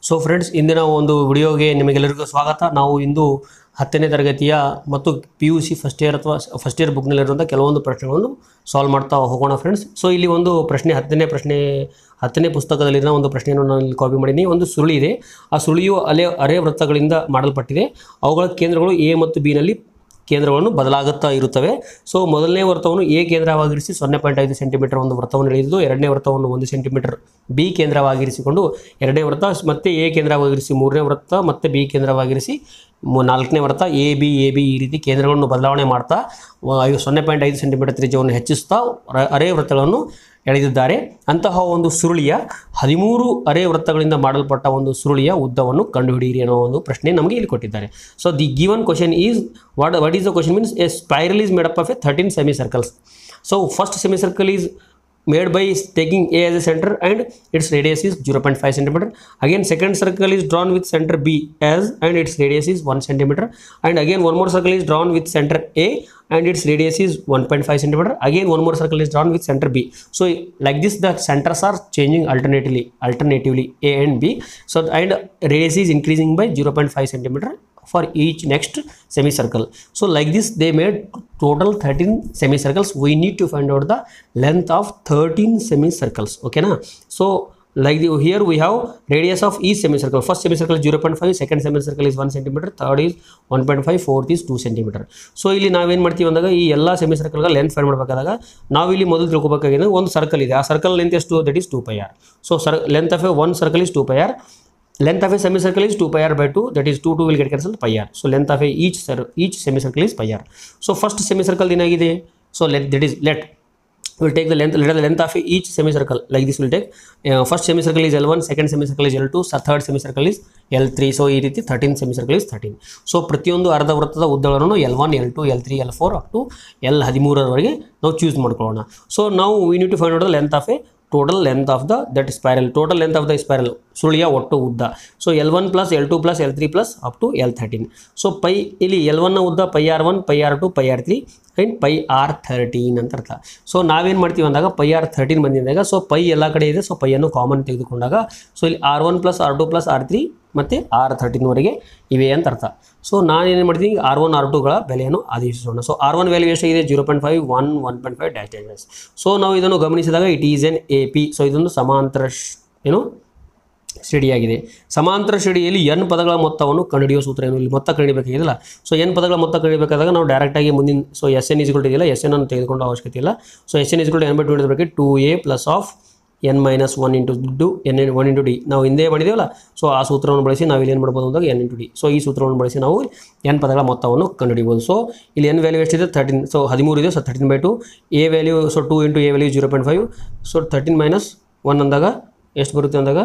So friends ಇಂದಿನ ಒಂದು ವಿಡಿಯೋಗೆ ನಿಮಗೆಲ್ಲರಿಗೂ ಸ್ವಾಗತ ನಾವು ಇಂದು ಹತ್ತನೇ ತರಗತಿಯ ಮತ್ತು P U C first year ಅಥವಾ ಫಸ್ಟ್ ಇಯರ್ ಬುಕ್ನಲ್ಲಿರುವಂಥ ಕೆಲವೊಂದು ಪ್ರಶ್ನೆಗಳನ್ನು ಸಾಲ್ವ್ ಮಾಡ್ತಾ ಹೋಗೋಣ ಫ್ರೆಂಡ್ಸ್ ಸೊ ಇಲ್ಲಿ ಒಂದು ಪ್ರಶ್ನೆ ಹತ್ತನೇ ಪ್ರಶ್ನೆ ಹತ್ತನೇ ಪುಸ್ತಕದಲ್ಲಿನ ಒಂದು ಪ್ರಶ್ನೆಯನ್ನು ನಾನು ಇಲ್ಲಿ ಕಾಪಿ ಮಾಡೀನಿ ಒಂದು ಸುರುಳಿ ಇದೆ ಆ ಸುರುಳಿಯು ಅಲೆ ಅರೆ ವೃತ್ತಗಳಿಂದ ಮಾಡಲ್ಪಟ್ಟಿದೆ ಅವುಗಳ ಕೇಂದ್ರಗಳು ಎ ಮತ್ತು ಬಿನಲ್ಲಿ ಕೇಂದ್ರಗಳನ್ನು ಬದಲಾಗುತ್ತಾ ಇರುತ್ತವೆ ಸೊ ಮೊದಲನೇ ವೃತ್ತವನ್ನು ಎ ಕೇಂದ್ರವಾಗಿರಿಸಿ ಸೊನ್ನೆ ಪಾಯಿಂಟ್ ಐದು ಸೆಂಟಿಮೀಟರ್ ಒಂದು ವೃತ್ತವನ್ನು ಎಳೆದು ಎರಡನೇ ವೃತ್ತವನ್ನು ಒಂದು ಸೆಂಟಿಮೀಟರ್ ಬಿ ಕೇಂದ್ರವಾಗಿರಿಸಿಕೊಂಡು ಎರಡನೇ ವೃತ್ತ ಮತ್ತೆ ಎ ಕೇಂದ್ರವಾಗಿರಿಸಿ ಮೂರನೇ ವೃತ್ತ ಮತ್ತೆ ಬಿ ಕೇಂದ್ರವಾಗಿರಿಸಿ ಮೂ- ನಾಲ್ಕನೇ ವೃತ್ತ ಎ ಬಿ ಎ ಬಿ ಈ ರೀತಿ ಕೇಂದ್ರಗಳನ್ನು ಬದಲಾವಣೆ ಮಾಡ್ತಾ ವ- ಐದು ಸೊನ್ನೆ ಪಾಯಿಂಟ್ ಐದು ಸೆಂಟಿಮೀಟರ್ ತ್ರಿಜ್ಯವನ್ನು ಹೆಚ್ಚಿಸ್ತಾ ರ- ಅರೆ ವೃತ್ತಗಳನ್ನು ಎಳೆದಿದ್ದಾರೆ ಅಂತಹ ಒಂದು ಸುರುಳಿಯ ಹದಿಮೂರು ಅರೆ ವೃತ್ತಗಳಿಂದ ಮಾಡಲ್ಪಟ್ಟ ಒಂದು ಸುರುಳಿಯ ಉದ್ದವನ್ನು ಕಂಡುಹಿಡಿಯಿರಿ ಅನ್ನೋ ಒಂದು ಪ್ರಶ್ನೆ ನಮಗೆ ಇಲ್ಲಿ ಕೊಟ್ಟಿದ್ದಾರೆ so the given question is what what is the question means a spiral is made up of a thirteen semicircles so first semicircle is made by taking A as a center and its radius is 0.5 centimeter. Again, second circle is drawn with center B as and its radius is 1 centimeter. And again, one more circle is drawn with center A and its radius is 1.5 centimeter. Again, one more circle is drawn with center B. So, like this, the centers are changing alternatively, alternatively A and B. So, and radius is increasing by 0.5 centimeter for each next semicircle. So like this they made total 13 semicircles. We need to find out the length of 13 semicircles. Okay na? So like the, here we have radius of each semicircle. First semicircle is 0.5, second semicircle is 1 centimeter, third is 1.5, fourth is 2 centimeter. So ಇಲ್ಲಿ ನಾವೇನು ಮಾಡ್ತೀವಿ ಅಂದಾಗ ಈ ಎಲ್ಲ semi ಸರ್ಕಲ್ಗೆ length find ಮಾಡಬೇಕಾದಾಗ ನಾವು ಇಲ್ಲಿ ಮೊದಲು ತಿಳ್ಕೊಬೇಕಾಗಿದೆ ಒಂದು ಸರ್ಕಲ್ ಇದೆ ಆ ಸರ್ಕಲ್ ಲೆಂತ್ ಎಷ್ಟು that is two pi R so ಸರ್ length of a one circle is two pi R length of a semicircle is 2 pi r by 2 that is 2 2 will get cancelled pi r so length of a each cir- each semicircle is pi r so first semicircle ಏನಾಗಿದೆ so let that is let we'll take the length let the length of each semicircle like this will take uh, first semicircle is l1 second semicircle is l2 so third semicircle is l3 so ಈ ರೀತಿ 13 semicircle is 13 so ಪ್ರತಿಯೊಂದು ಅರ್ಧ ವೃತ್ತದ ಉದ್ದಗಳನ್ನು L one L two L three L four up to L ಹದಿಮೂರರವರೆಗೆ ನಾವು choose ಮಾಡ್ಕೊಳ್ಳೋಣ so ನಾವು we need to find out the length of a total length of the that spiral total length of the spiral ಸುಳಿಯ ಒಟ್ಟು ಉದ್ದ so L one plus L two plus L three plus up to L thirteen so pi ಇಲ್ಲಿ L ಒನ್ನ ಉದ್ದ pi R one pi R to pi R three and pi R thirteen ಅಂತ ಅರ್ಥ so ನಾವೇನು ಮಾಡ್ತೀವಿ ಅಂದಾಗ pi R thirteen ಬಂದಿದ್ದಾಗ so pi ಎಲ್ಲ ಕಡೆ ಇದೆ ಸೊ ಪೈಯನ್ನು ಕಾಮನ್ ತೆಗೆದುಕೊಂಡಾಗ ಸೊ ಇಲ್ಲಿ R one plus R two plus R three ಮತ್ತು ಆರ್ ಥರ್ಟೀನ್ವರೆಗೆ ಇವೆ ಅಂತ ಅರ್ಥ ಸೊ ನಾನು ಏನು ಮಾಡ್ತೀನಿ ಆರ್ ಒನ್ ಆರ್ ಟುಗಳ ಬೆಲೆಯನ್ನು ಆದೇಶಿಸೋಣ ಸೊ ಆರ್ ಒನ್ ವ್ಯಾಲ್ಯೂ ಎಷ್ಟಾಗಿದೆ zero point five one one point five dash dash dash so ನಾವು ಇದನ್ನು ಗಮನಿಸಿದಾಗ it is an A P so ಇದೊಂದು ಸಮಾಂತರ ಶ್- ಏನು ಶ್ರೇಣಿಯಾಗಿದೆ ಸಮಾಂತರ ಶ್ರೇಣಿಯಲ್ಲಿ ಎನ್ ಪದಗಳ ಮೊತ್ತವನ್ನು ಕಂಡುಹಿಡಿಯುವ ಸೂತ್ರ ಏನು ಇಲ್ಲಿ ಮೊತ್ತ ಕಂಡುಹಿಡಿಯಬೇಕಾಗಿಲ್ಲ ಸೊ ಎನ್ ಪದಗಳ ಮೊತ್ತ ಕಂಡುಹಿಡಿಯಬೇಕಾದಾಗ ನಾವು ಡೈರೆಕ್ಟಾಗಿ ಮುಂದಿನ ಸೊ ಎಸ್ ಎನ್ ಇಸ್ಗಳು ಇದೆಯಲ್ಲ ಎಸ್ ಎನ್ ಅನ್ನು ತೆಗೆದುಕೊಳ್ಳೋ ಅವಶ್ಯಕತೆ ಇಲ್ಲ ಸೊ ಎಸ್ ಎನ್ ಇಸ್ಗಳು ಎನ್ ಬೈ ಟು ಬಗ್ಗೆ two A plus of N minus one into D N N one into D ನಾವು ಹಿಂದೆ ಮಾಡಿದೇವಲ್ಲ ಸೊ ಆ ಸೂತ್ರವನ್ನು ಬಳಸಿ ನಾವು ಇಲ್ಲಿ ಏನು ಮಾಡ್ಬೋದು ಅಂದಾಗ ಎನ್ ಇಂಟು ಡಿ ಸೊ ಈ ಸೂತ್ರವನ್ನು ಬಳಸಿ ನಾವು ಎನ್ ಪದಗಳ ಮೊತ್ತವನ್ನು ಕಂಡುಹಿಡಿಬೋದು ಸೊ ಇಲ್ಲಿ ಎನ್ ವ್ಯಾಲ್ಯೂ ಎಷ್ಟಿದೆ ತರ್ಟೀನ್ ಸೊ ಹದಿಮೂರು ಇದೆ so thirteen by two A value so two into A value zero point five so thirteen minus one ಅಂದಾಗ ಎಷ್ಟು ಬರುತ್ತೆ ಅಂದಾಗ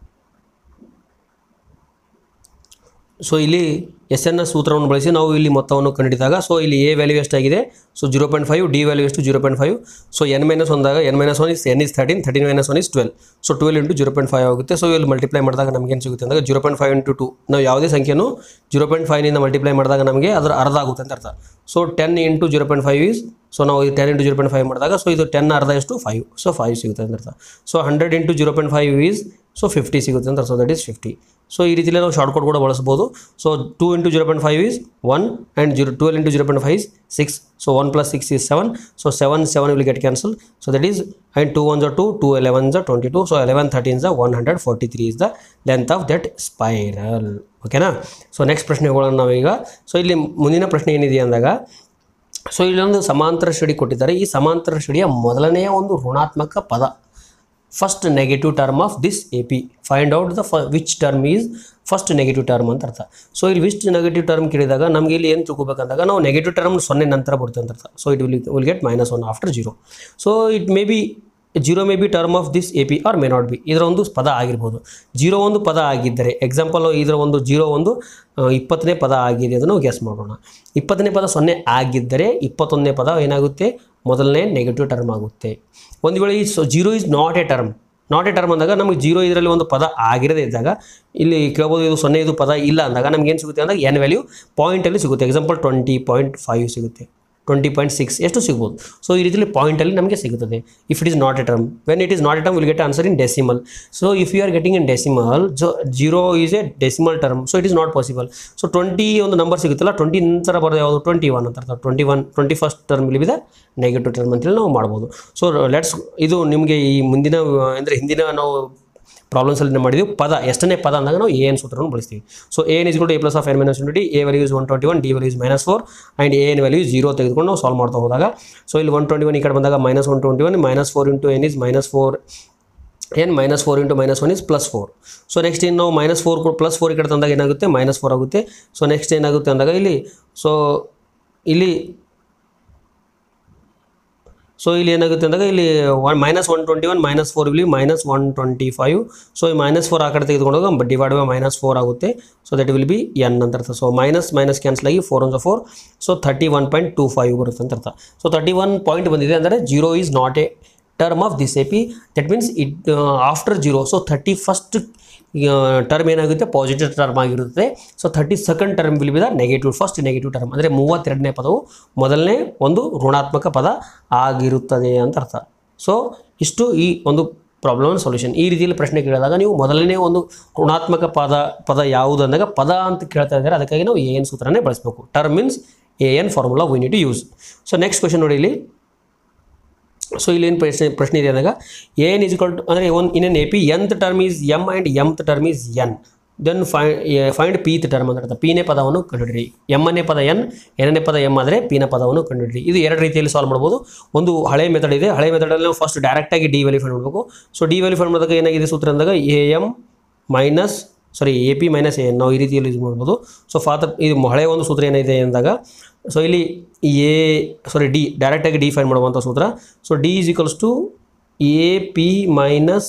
ಸೊ ಇಲ್ಲಿ ಎಸ್ ಎನ್ ಸೂತ್ರವನ್ನು ಬಳಸಿ ನಾವು ಇಲ್ಲಿ ಮೊತ್ತವನ್ನು ಕಂಡುಹಿಡಿದಾಗ ಸೊ ಇಲ್ಲಿ ಎ ವ್ಯಾಲ್ಯೂ ಎಷ್ಟಾಗಿದೆ so zero point five D value ಎಷ್ಟು zero point five so N minus ಒಂದಾಗ N minus one is N is thirteen thirteen minus one is twelve so twelve into zero point five ಆಗುತ್ತೆ so ಇಲ್ಲಿ multiply ಮಾಡಿದಾಗ ನಮಗೆ ಏನು ಸಿಗುತ್ತೆ ಅಂದಾಗ zero point five into two ನಾವು ಯಾವುದೇ ಸಂಖ್ಯೆಯನ್ನು ಜೀರೋ ಪಾಯಿಂಟ್ ಫೈವ್ನಿಂದ ಮಲ್ಟಿಪ್ಲೈ ಮಾಡಿದಾಗ ನಮಗೆ ಅದರ ಅರ್ಧ ಆಗುತ್ತೆ ಅಂತ ಅರ್ಥ so ten into zero point five is so ನಾವು ten into zero point five ಮಾಡಿದಾಗ ಸೊ ಇದು ಟೆನ್ ಅರ್ಧ ಎಷ್ಟು ಫೈವ್ ಸೊ ಫೈವ್ ಸಿಗುತ್ತೆ ಅಂತ ಅರ್ಥ so hundred into zero point five is so fifty ಸಿಗುತ್ತೆ ಅಂತ so that is fifty so ಈ ರೀತಿಯಲ್ಲಿ ನಾವು ಶಾರ್ಟ್ಕಟ್ ಕೂಡ ಬಳಸ್ಬೋದು so two into zero point five is one and zero twelve into zero point five is six so one plus six is seven so seven seven will get cancel so that is and two one ಜ two two eleven ಜ twenty two so eleven thirteen ಜ one hundred forty three is the length of that spiral ಓಕೆನಾ so next ಪ್ರಶ್ನೆ ಹೋಗೋಣ ನಾವೀಗ so ಇಲ್ಲಿ ಮುಂದಿನ ಪ್ರಶ್ನೆ ಏನಿದೆ ಅಂದಾಗ ಸೊ ಇಲ್ಲೊಂದು ಸಮಾಂತರ ಶ್ರೇಣಿ ಕೊಟ್ಟಿದ್ದಾರೆ ಈ ಸಮಾಂತರ ಶ್ರೇಣಿಯ ಮೊದಲನೆಯ ಒಂದು ಋಣಾತ್ಮಕ ಪದ first negative term of this A P find out the ಫ which term is first negative term ಅಂತ ಅರ್ಥ ಸೊ ಇಲ್ಲಿ ವಿಚ್ ನೆಗೆಟಿವ್ ಟರ್ಮ್ ಕೇಳಿದಾಗ ನಮಗೆ ಇಲ್ಲಿ ಏನು ತಿಳ್ಕೊಬೇಕಂದಾಗ ನಾವು ನೆಗೆಟಿವ್ ಟರ್ಮ್ ಸೊನ್ನೆ ನಂತರ ಬರುತ್ತೆ ಅಂತ ಅರ್ಥ so it will will get minus one after zero so it may be zero may be term of this A P or may not be ಇದರ ಒಂದು ಪದ ಆಗಿರ್ಬೋದು ಜೀರೋ ಒಂದು ಪದ ಆಗಿದ್ದರೆ ಎಕ್ಸಾಂಪಲ್ ಇದರ ಒಂದು ಜೀರೋ ಒಂದು ಆ, ಇಪ್ಪತ್ತನೇ ಪದ ಆಗಿದೆ ಅದನ್ನು ಗೆಸ್ ಮಾಡೋಣ ಇಪ್ಪತ್ತನೇ ಪದ ಸೊನ್ನೆ ಆಗಿದ್ದರೆ ಇಪ್ಪತ್ತೊಂದನೇ ಪದ ಏನಾಗುತ್ತೆ ಮೊದಲನೇ ನೆಗೆಟಿವ್ ಟರ್ಮ್ ಆಗುತ್ತೆ ಒಂದು ವೇಳೆ ಈ zero is not a term not a term ಅಂದಾಗ ನಮಗೆ ಜೀರೋ ಇದರಲ್ಲಿ ಒಂದು ಪದ ಆಗಿರದೇ ಇದ್ದಾಗ ಇಲ್ಲಿ ಕೇಳ್ಬೋದು ಇದು ಸೊನ್ನೆ ಇದು ಪದ ಇಲ್ಲ ಅಂದಾಗ ನಮ್ಗೆ ಏನು ಸಿಗುತ್ತೆ ಅಂದಾಗ ಎನ್ ವ್ಯಾಲ್ಯೂ ಪಾಯಿಂಟಲ್ಲಿ ಸಿಗುತ್ತೆ ಎಕ್ಸಾಂಪಲ್ ಟ್ವೆಂಟಿ ಪಾಯಿಂಟ್ ಫೈವ್ ಸಿಗುತ್ತೆ ಟ್ವೆಂಟಿ ಪಾಯಿಂಟ್ ಸಿಕ್ಸ್ ಎಷ್ಟು ಸಿಗ್ಬೋದು ಸೊ ಈ ರೀತಿಯಲ್ಲಿ ಪಾಯಿಂಟಲ್ಲಿ ನಮಗೆ ಸಿಗುತ್ತದೆ if it is not a term when it is not a term will get answer in decimal so if you are getting in decimal ಜೊ zero is a decimal term so it is not possible so twenty ಒಂದು number ಸಿಗುತ್ತಲ್ಲ twenty ನಂತರ ಬರೋದು ಯಾವುದು twenty one ಅಂತ ಅರ್ಥ twenty one twenty first term ಇಲ್ಲಿ ಇದೆ ನೆಗೆಟಿವ್ ಟರ್ಮ್ ಅಂತೇಳಿ ನಾವು ಮಾಡ್ಬೋದು ಸೊ ಲೆಟ್ಸ್ ಇದು ನಿಮಗೆ ಈ ಮುಂದಿನ ಅಂದರೆ ಹಿಂದಿನ ನಾವು ಪ್ರಾಬ್ಲಮ್ಸಲ್ಲಿ ಮಾಡಿದ್ವಿ ಪದ ಎಷ್ಟನೇ ಪದ ಅಂದಾಗ ನಾವು ಎನ್ ಸೂತ್ರವನ್ನು ಬಳಸ್ತೀವಿ so N is to A plus of N minus D A values one twenty one D values minus four and N value zero ತೆಗೆದುಕೊಂಡು ನಾವು ಸಾಲ್ವ್ ಮಾಡ್ತಾ ಹೋದಾಗ ಸೊ ಇಲ್ಲಿ ಒನ್ ಟ್ವೆಂಟಿ ಒನ್ ಈ ಕಡೆ ಬಂದಾಗ minus one twenty one minus four into N is minus four N minus four into minus one is plus four so next ಇನ್ನು ನಾವು ಮೈನಸ್ ಫೋರ್ ಪ್ಲಸ್ ಫೋರ್ ಈ ಕಡೆ ತಂದಾಗ ಏನಾಗುತ್ತೆ ಮೈನಸ್ ಫೋರ್ ಆಗುತ್ತೆ ಸೊ ನೆಕ್ಸ್ಟ್ ಏನಾಗುತ್ತೆ ಅಂದಾಗ ಇಲ್ಲಿ ಸೊ ಇಲ್ಲಿ ಸೊ ಇಲ್ಲಿ ಏನಾಗುತ್ತೆ ಅಂದಾಗ ಇಲ್ಲಿ one minus one twenty one minus four ಇಲ್ಲಿ minus one twenty five so ಈ ಮೈನಸ್ ಫೋರ್ ಆ ಕಡೆ ತೆಗೆದುಕೊಂಡಾಗ ಡಿವೈಡ್ ಬೈ ಮೈನಸ್ ಫೋರ್ ಆಗುತ್ತೆ so that will be N ಅಂತ ಅರ್ಥ ಸೊ ಮೈನಸ್ ಮೈನಸ್ ಕ್ಯಾನ್ಸಲ್ ಆಗಿ four one four so thirty one point two five ಬರುತ್ತೆ ಅಂತ ಅರ್ಥ ಸೊ ತರ್ಟಿ ಒನ್ ಪಾಯಿಂಟ್ ಬಂದಿದೆ ಅಂದರೆ zero is not a term of this A P that means it after zero so thirty first term ಏನಾಗುತ್ತೆ positive term ಆಗಿರುತ್ತೆ so thirty second term will be the negative first negative term ಅಂದರೆ ಮೂವತ್ತೆರಡನೇ ಪದವು ಮೊದಲನೇ ಒಂದು ಋಣಾತ್ಮಕ ಪದ ಆಗಿರುತ್ತದೆ ಅಂತ ಅರ್ಥ ಸೊ ಇಷ್ಟು ಈ ಒಂದು ಪ್ರಾಬ್ಲಮ್ ಸೊಲ್ಯೂಷನ್ ಈ ರೀತಿಯಲ್ಲಿ ಪ್ರಶ್ನೆ ಕೇಳಿದಾಗ ನೀವು ಮೊದಲನೇ ಒಂದು ಋಣಾತ್ಮಕ ಪದ ಪದ ಯಾವುದು ಅಂದಾಗ ಪದ ಅಂತ ಕೇಳ್ತಾ ಇದ್ದಾರೆ ಅದಕ್ಕಾಗಿ ನಾವು ಎ ಎನ್ ಸೂತ್ರನೇ ಬಳಸಬೇಕು term means A N formula we need to use so next question ನೋಡಿ ಇಲ್ಲಿ ಸೊ ಇಲ್ಲಿ ಏನು ಪ್ರಶ್ನೆ ಪ್ರಶ್ನೆ ಇದೆ ಅಂದಾಗ ಎನ್ ಇಸ್ ಟು ಅಂದರೆ ಒಂದು in an A P mth term is M and mth term is N then fi find pth term ಅಂತ ಅರ್ಥ ಪಿನೇ ಪದವನ್ನು ಕಂಡುಹಿಡಿರಿ ಎಮ್ಮನೇ ಪದ ಎನ್ ಎನ್ನೇ ಪದ ಎಮ್ ಆದರೆ ಪಿನ ಪದವನ್ನು ಕಂಡುಹಿಡಿರಿ ಇದು ಎರಡು ರೀತಿಯಲ್ಲಿ ಸಾಲ್ವ್ ಮಾಡ್ಬೋದು ಒಂದು ಹಳೆ ಮೆಥಡ್ ಇದೆ ಹಳೆ ಮೆಥಡಲ್ಲಿ ನಾವು ಫಸ್ಟ್ ಡೈರೆಕ್ಟಾಗಿ ಡಿ ವ್ಯಾಲ್ಯೂ ಫೈಂಡ್ ಮಾಡಬೇಕು ಸೊ ಡಿ ವ್ಯಾಲ್ಯೂ ಫೈಂಡ್ ಮಾಡಿದಾಗ ಏನಾಗಿದೆ ಸೂತ್ರ ಅಂದಾಗ A M minus sorry A P minus N ನಾವು ಈ ರೀತಿಯಲ್ಲಿ ಯೂಸ್ ಮಾಡ್ಬೋದು ಸೊ ಫಾದರ್ ಇದು ಹಳೆಯ ಒಂದು ಸೂತ್ರ ಏನಿದೆ ಅಂದಾಗ ಸೊ ಇಲ್ಲಿ ಎ ಸಾರಿ ಡಿ ಡೈರೆಕ್ಟಾಗಿ ಡಿ ಫೈನ್ ಮಾಡುವಂಥ ಸೂತ್ರ so D is equals to A P minus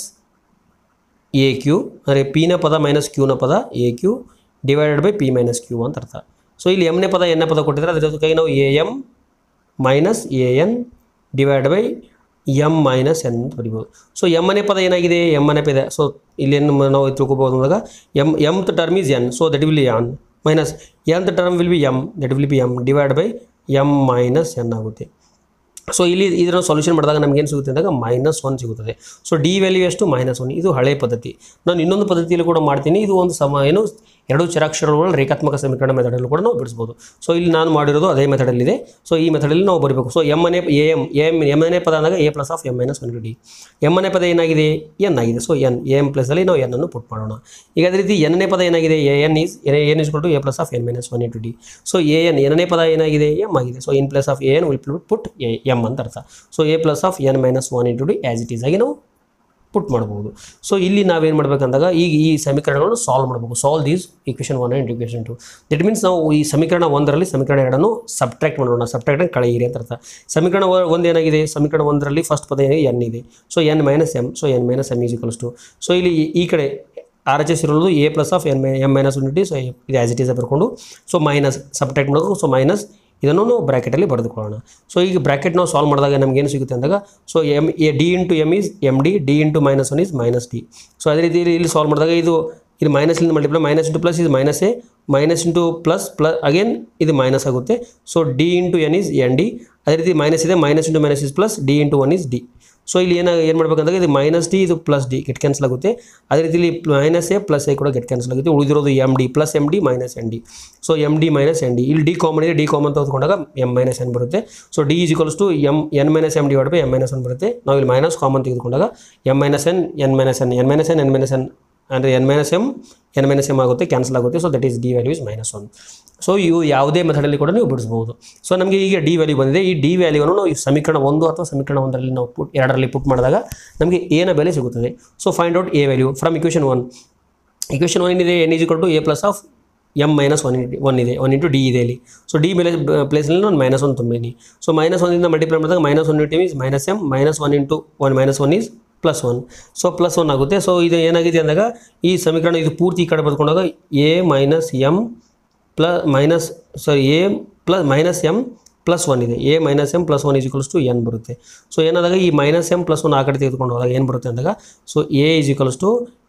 A Q ಅಂದರೆ ಪಿನ ಪದ ಮೈನಸ್ ಕ್ಯೂನ ಪದ A Q divided by P minus Q ಅಂತ ಅರ್ಥ ಸೊ ಇಲ್ಲಿ ಎಮ್ನೇ ಪದ ಎನ್ನೇ ಪದ ಕೊಟ್ಟಿದ್ದಾರೆ ಅದ್ರ ಜೊತೆಗೆ ನಾವು A M minus A N divide by M minus N ಅಂತ ಬರಿಬೋದು ಸೊ ಎಮ್ಮನೇ ಪದ ಏನಾಗಿದೆ ಎಮ್ಮನೇ ಪದ ಸೊ ಇಲ್ಲೇನು ನಾವು ತಿಳ್ಕೊಬೋದು ಅಂದಾಗ M mth term is N so that will N minus mth term will be M that will be M divide by M minus N ಆಗುತ್ತೆ ಸೊ ಇಲ್ಲಿ ಇದರ ಸೊಲ್ಯೂಷನ್ ಮಾಡಿದಾಗ ನಮ್ಗೆ ಏನು ಸಿಗುತ್ತೆ ಅಂದಾಗ ಮೈನಸ್ ಒನ್ ಸಿಗುತ್ತದೆ ಸೊ ಡಿ ವ್ಯಾಲ್ಯೂ ಎಷ್ಟು ಮೈನಸ್ ಒನ್ ಇದು ಹಳೆ ಪದ್ಧತಿ ನಾನು ಇನ್ನೊಂದು ಪದ್ಧತಿಯಲ್ಲಿ ಕೂಡ ಮಾಡ್ತೀನಿ ಇದು ಒಂದು ಸಮ ಏನು ಎರಡು ಚರಾಕ್ಷರಗಳ ರೇಖಾತ್ಮಕ ಸಮೀಕರಣ ಮೆಥಡಲ್ಲೂ ಕೂಡ ನಾವು ಬಿಡಿಸ್ಬೋದು ಸೊ ಇಲ್ಲಿ ನಾನು ಮಾಡಿರೋದು ಅದೇ ಮೆಥಡಲ್ಲಿದೆ ಸೊ ಈ ಮೆಥಡಲ್ಲಿ ನಾವು ಬರೀಬೇಕು so M N A M M M N A ಪದ ಅಂದಾಗ A plus of M minus one D M N A ಪದ ಏನಾಗಿದೆ ಎನ್ ಆಗಿದೆ ಸೊ ಎನ್ ಎಮ್ ಪ್ಲಸ್ಸಲ್ಲಿ ನಾವು ಎನ್ ಅನ್ನು ಪುಟ್ ಮಾಡೋಣ ಈಗ ಅದೇ ರೀತಿ ಎನ್ನೇ ಪದ ಏನಾಗಿದೆ A N is N is to A plus of N minus one into D so A N ಎನ್ನೇ ಪದ ಏನಾಗಿದೆ ಎಮ್ ಆಗಿದೆ so in plus of A N will put A M ಅಂತ ಅರ್ಥ so A plus of N minus one into D as it is ಆಗಿ ನಾವು ಪುಟ್ ಮಾಡ್ಬೋದು so ಇಲ್ಲಿ ನಾವೇನು ಮಾಡ್ಬೇಕಂದಾಗ ಈಗ ಈ ಸಮೀಕರಣಗಳನ್ನು ಸಾಲ್ವ್ ಮಾಡಬೇಕು solve these equation one and equation two that means ನಾವು ಈ ಸಮೀಕರಣ ಒಂದರಲ್ಲಿ ಸಮೀಕರಣ ಎರಡನ್ನು ಸಬ್ಟ್ರಾಕ್ಟ್ ಮಾಡೋಣ ಸಬ್ಟ್ರಾಕ್ಟ್ ಕಳೆಯಿರಿ ಅಂತ ಅರ್ಥ ಸಮೀಕರಣ ಒ- ಒಂದು ಏನಾಗಿದೆ ಸಮೀಕರಣ ಒಂದರಲ್ಲಿ ಫಸ್ಟ್ ಪದ ಏನಿದೆ ಎನ್ ಇದೆ so N minus M so N minus M is equals to so ಇಲ್ಲಿ ಈ- ಈ ಕಡೆ ಆರ್ ಎಚ್ ಎಸ್ ಇರೋದು A plus of N my M minus one T so ಇದು ಆ್ಯಸ್ ಇಟ್ ಈಸ್ ಬರ್ಕೊಂಡು ಸೊ ಮೈನಸ್ ಸಬ್ಟ್ರಾಕ್ಟ್ ಮಾಡೋದು so minus ಇದನ್ನು ನಾವು ಬ್ರ್ಯಾಕೆಟಲ್ಲಿ ಬರೆದುಕೊಳ್ಳೋಣ ಸೊ ಈಗ ಬ್ರ್ಯಾಕೆಟ್ ನಾವು ಸಾಲ್ವ್ ಮಾಡಿದಾಗ ನಮ್ಗೆ ಏನು ಸಿಗುತ್ತೆ ಅಂದಾಗ so M A D into M is M D D into minus one is minus D so ಅದೇ ರೀತಿ ಇಲ್ಲಿ ಸಾಲ್ವ್ ಮಾಡಿದಾಗ ಇದು ಇದು ಮೈನಸ್ಲಿಂದ ಮಲ್ಟಿಪ್ಲೈ ಮೈನಸ್ ಇಂಟು ಪ್ಲಸ್ ಇದು minus A minus into plus plus again ಇದು ಮೈನಸ್ ಆಗುತ್ತೆ so D into N is N D ಅದೇ ರೀತಿ ಮೈನಸ್ ಇದೆ minus into minus is plus D into one is D so ಇಲ್ಲಿ ಏನ ಏನು ಮಾಡ್ಬೇಕಂದಾಗ ಇದು ಮೈನಸ್ ಡಿ ಇದು ಪ್ಲಸ್ ಡಿ ಗೆಟ್ ಕ್ಯಾನ್ಸಲ್ ಆಗುತ್ತೆ ಅದೇ ರೀತಿ ಇಲ್ಲಿ ಮೈನಸ್ ಎ ಪ್ಲಸ್ ಎ ಕೂಡ ಗೆಟ್ ಕ್ಯಾನ್ಸಲ್ ಆಗುತ್ತೆ ಉಳಿದಿರೋದು M D plus M D minus N D so M D minus N D ಇಲ್ಲಿ ಡಿ ಕಾಮನ್ ಇದೆ ಡಿ ಕಾಮನ್ ತೆಗೆದುಕೊಂಡಾಗ ಎಮ್ ಮೈನಸ್ ಎನ್ ಬರುತ್ತೆ so D is equals to M N minus M divide by M minus one ಬರುತ್ತೆ ನಾವು ಇಲ್ಲಿ minus common ತೆಗೆದುಕೊಂಡಾಗ M minus N N minus N N minus N N minus N ಅಂದರೆ N minus M N minus M ಆಗುತ್ತೆ cancel ಆಗುತ್ತೆ so that is D value is minus one so ಇವು ಯಾವುದೇ ಮೆಥಡಲ್ಲಿ ಕೂಡ ನೀವು ಬಿಡಿಸ್ಬೋದು ಸೊ ನಮಗೆ ಈಗ ಡಿ ವ್ಯಾಲ್ಯೂ ಬಂದಿದೆ ಈ ಡಿ ವ್ಯಾಲ್ಯೂವನ್ನು ನಾವು ಈ ಸಮೀಕರಣ ಒಂದು ಅಥವಾ ಸಮೀಕರಣ ಒಂದರಲ್ಲಿ ನಾವು ಪುಟ್ ಎರಡರಲ್ಲಿ ಪುಟ್ ಮಾಡಿದಾಗ ನಮಗೆ ಏನ ಬೆಲೆ ಸಿಗುತ್ತದೆ so find out A value from equation one equation one ಏನಿದೆ N is to A plus of M minus one one ಇದೆ ಒನ್ ಇಂಟು ಡಿ ಇದೆ ಇಲ್ಲಿ ಸೊ ಡಿ ಮೇಲೆ ಪ್ಲೇಸ್ನಲ್ಲಿ ನಾನು ಮೈನಸ್ ಒನ್ ತುಂಬಿನಿ ಸೊ ಮೈನಸ್ ಒನ್ನಿಂದ ಮಲ್ಟಿಪ್ಲೈ ಮಾಡಿದಾಗ minus one into means minus M minus one into one minus one is plus one so plus one ಆಗುತ್ತೆ ಸೊ ಇದು ಏನಾಗಿದೆ ಅಂದಾಗ ಈ ಸಮೀಕರಣ ಇದು ಪೂರ್ತಿ ಈ ಕಡೆ ಬರ್ಕೊಂಡಾಗ A minus M plus minus sorry A plus minus M plus one ಇದೆ A minus M plus one is equals to N ಬರುತ್ತೆ ಸೊ ಏನಾದಾಗ ಈ ಮೈನಸ್ ಎಮ್ ಪ್ಲಸ್ ಒನ್ ಆ ಕಡೆ ತೆಗೆದುಕೊಂಡು ಹೋದಾಗ ಏನು ಬರುತ್ತೆ ಅಂದಾಗ so A is equals to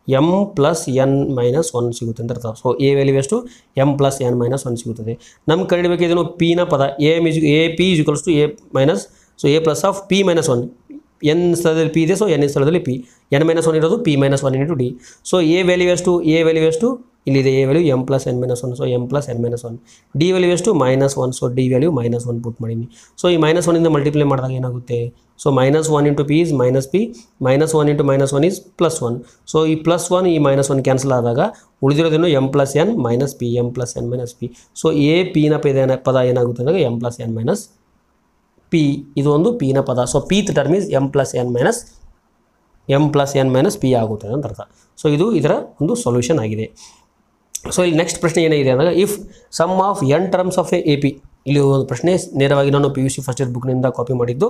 M plus N minus one ಸಿಗುತ್ತೆ ಅಂತ ಅರ್ಥ ಸೊ ಎ ವ್ಯಾಲ್ಯೂ ಎಷ್ಟು M plus N minus one ಸಿಗುತ್ತದೆ ನಮ್ಗೆ ಕಂಡುಹಿಡಬೇಕಿದ್ದೇನು ಪಿನ ಪದ ಎ ಮಿಜ್ A P equals to A minus so A plus of P minus one N ಸ್ಥಳದಲ್ಲಿ ಪಿ ಇದೆ ಸೊ ಎನ್ ಸ್ಥಳದಲ್ಲಿ ಪಿ ಎನ್ ಮೈನಸ್ ಒನ್ ಇರೋದು P minus one into D so A value ಎಷ್ಟು ಎ ವ್ಯಾಲ್ಯೂ ಎಷ್ಟು ಇಲ್ಲಿದೆ A value M plus N minus one so M plus N minus one D value ಎಷ್ಟು minus one so D value minus one put ಮಾಡೀನಿ so ಈ minus ಒನ್ನಿಂದ multiply ಮಾಡಿದಾಗ ಏನಾಗುತ್ತೆ so minus one into P is minus P minus one into minus one is plus one so ಈ plus one ಈ minus one cancel ಆದಾಗ ಉಳಿದಿರೋದೇನು M plus N minus P M plus N minus P so A ಪಿನ ಪದ ಏನ ಪದ ಏನಾಗುತ್ತೆ ಅಂದಾಗ M plus N minus P ಇದು ಒಂದು ಪಿನ ಪದ so pth term is M plus N minus M plus N minus P ಆಗುತ್ತದೆ ಅಂತ ಅರ್ಥ ಸೊ ಇದು ಇದರ ಒಂದು ಸೊಲ್ಯೂಷನ್ ಆಗಿದೆ ಸೊ ಇಲ್ಲಿ ನೆಕ್ಸ್ಟ್ ಪ್ರಶ್ನೆ ಏನಿದೆ ಅಂದಾಗ if sum of N terms of A P ಇಲ್ಲಿ ಒಂದು ಪ್ರಶ್ನೆ ನೇರವಾಗಿ ನಾನು P U C first year ಬುಕ್ನಿಂದ ಕಾಪಿ ಮಾಡಿದ್ದು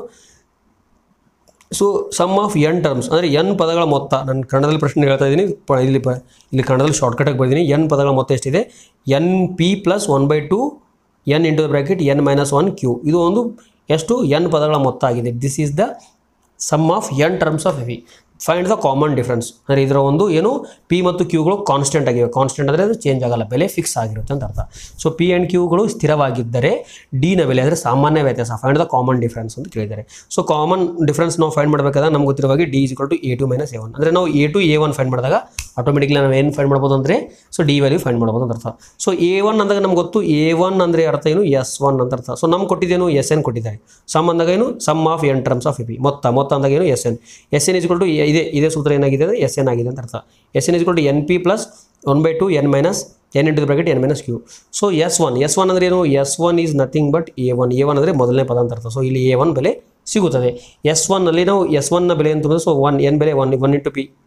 so sum of N terms ಅಂದರೆ ಎನ್ ಪದಗಳ ಮೊತ್ತ ನಾನು ಕನ್ನಡದಲ್ಲಿ ಪ್ರಶ್ನೆ ಹೇಳ್ತಾ ಇದ್ದೀನಿ ಪ- ಇಲ್ಲಿ ಪ ಇಲ್ಲಿ ಕನ್ನಡದಲ್ಲಿ ಶಾರ್ಟ್ಕಟಾಗಿ ಬರ್ತೀನಿ ಎನ್ ಪದಗಳ ಮೊತ್ತ ಎಷ್ಟಿದೆ N P plus one by two N into the bracket N minus one Q ಇದು ಒಂದು ಎಷ್ಟು ಎನ್ ಪದಗಳ ಮೊತ್ತ ಆಗಿದೆ this is the sum of N terms of AV find the common difference ಅಂದರೆ ಇದರ ಒಂದು ಏನು ಪಿ ಮತ್ತು ಕ್ಯೂಗಳು ಕಾನ್ಸ್ಟೆಂಟ್ ಆಗಿವೆ ಕಾನ್ಸ್ಟೆಂಟ್ ಅಂದರೆ ಅದು ಚೇಂಜ್ ಆಗಲ್ಲ ಬೆಲೆ ಫಿಕ್ಸ್ ಆಗಿರುತ್ತೆ ಅಂತ ಅರ್ಥ ಸೊ ಪಿ ಆ್ಯಂಡ್ ಕ್ಯೂಗಳು ಸ್ಥಿರವಾಗಿದ್ದರೆ ಡಿನ ಬೆಲೆ ಅಂದರೆ ಸಾಮಾನ್ಯ ವ್ಯತ್ಯಾಸ ಫೈಂಡ್ ದ ಕಾಮನ್ ಡಿಫ್ರೆನ್ಸ್ ಅಂತ ಕೇಳಿದ್ದಾರೆ ಸೊ ಕಾಮನ್ ಡಿಫ್ರೆನ್ಸ್ ನಾವು ಫೈಂಡ್ ಮಾಡಬೇಕಾದ್ರೆ ನಮ್ಗೆ ಗೊತ್ತಿರುವಾಗ D is to A two minus A one ಅಂದರೆ ನಾವು A two A one find ಮಾಡಿದಾಗ ಆಟೋಮೆಟಿಕ್ಲಿ ನಾವು ಏನು ಫೈಂಡ್ ಮಾಡ್ಬೋದು ಅಂದರೆ ಸೊ ಡಿ ವ್ಯಾಲ್ಯೂ ಫೈಂಡ್ ಮಾಡ್ಬೋದು ಅಂತ ಅರ್ಥ ಸೊ ಎ ಒನ್ ಅಂದಾಗ ನಮ್ಗೆ ಗೊತ್ತು ಎ ಒನ್ ಅಂದರೆ ಅರ್ಥ ಏನು ಎಸ್ ಒನ್ ಅಂತ ಅರ್ಥ ಸೊ ನಮ್ಗೆ ಕೊಟ್ಟಿದ್ದೇನು ಎಸ್ ಎನ್ ಕೊಟ್ಟಿದ್ದಾರೆ ಸಮ್ ಅಂದಾಗ ಏನು sum of N terms of A P ಮೊತ್ತ ಮೊತ್ತ ಅಂದಾಗ ಏನು S N S N is equal to ಇದೇ ಇದೇ ಸೂತ್ರ ಏನಾಗಿದೆ ಅಂದರೆ ಎಸ್ ಎನ್ ಆಗಿದೆ ಅಂತ ಅರ್ಥ S N is equal to N P plus one by two N minus N into bracket N minus Q so S one S one ಅಂದರೆ ಏನು S one is nothing but A one A one ಅಂದರೆ ಮೊದಲನೇ ಪದ ಅಂತ ಅರ್ಥ so ಇಲ್ಲಿ A one ಬೆಲೆ ಸಿಗುತ್ತದೆ ಎಸ್ ಒನ್ನಲ್ಲಿ ನಾವು ಎಸ್ ಒನ್ನ ಬೆಲೆ ಅಂತ ಸೊ ಒನ್ ಎನ್ ಬೆಲೆ one one into P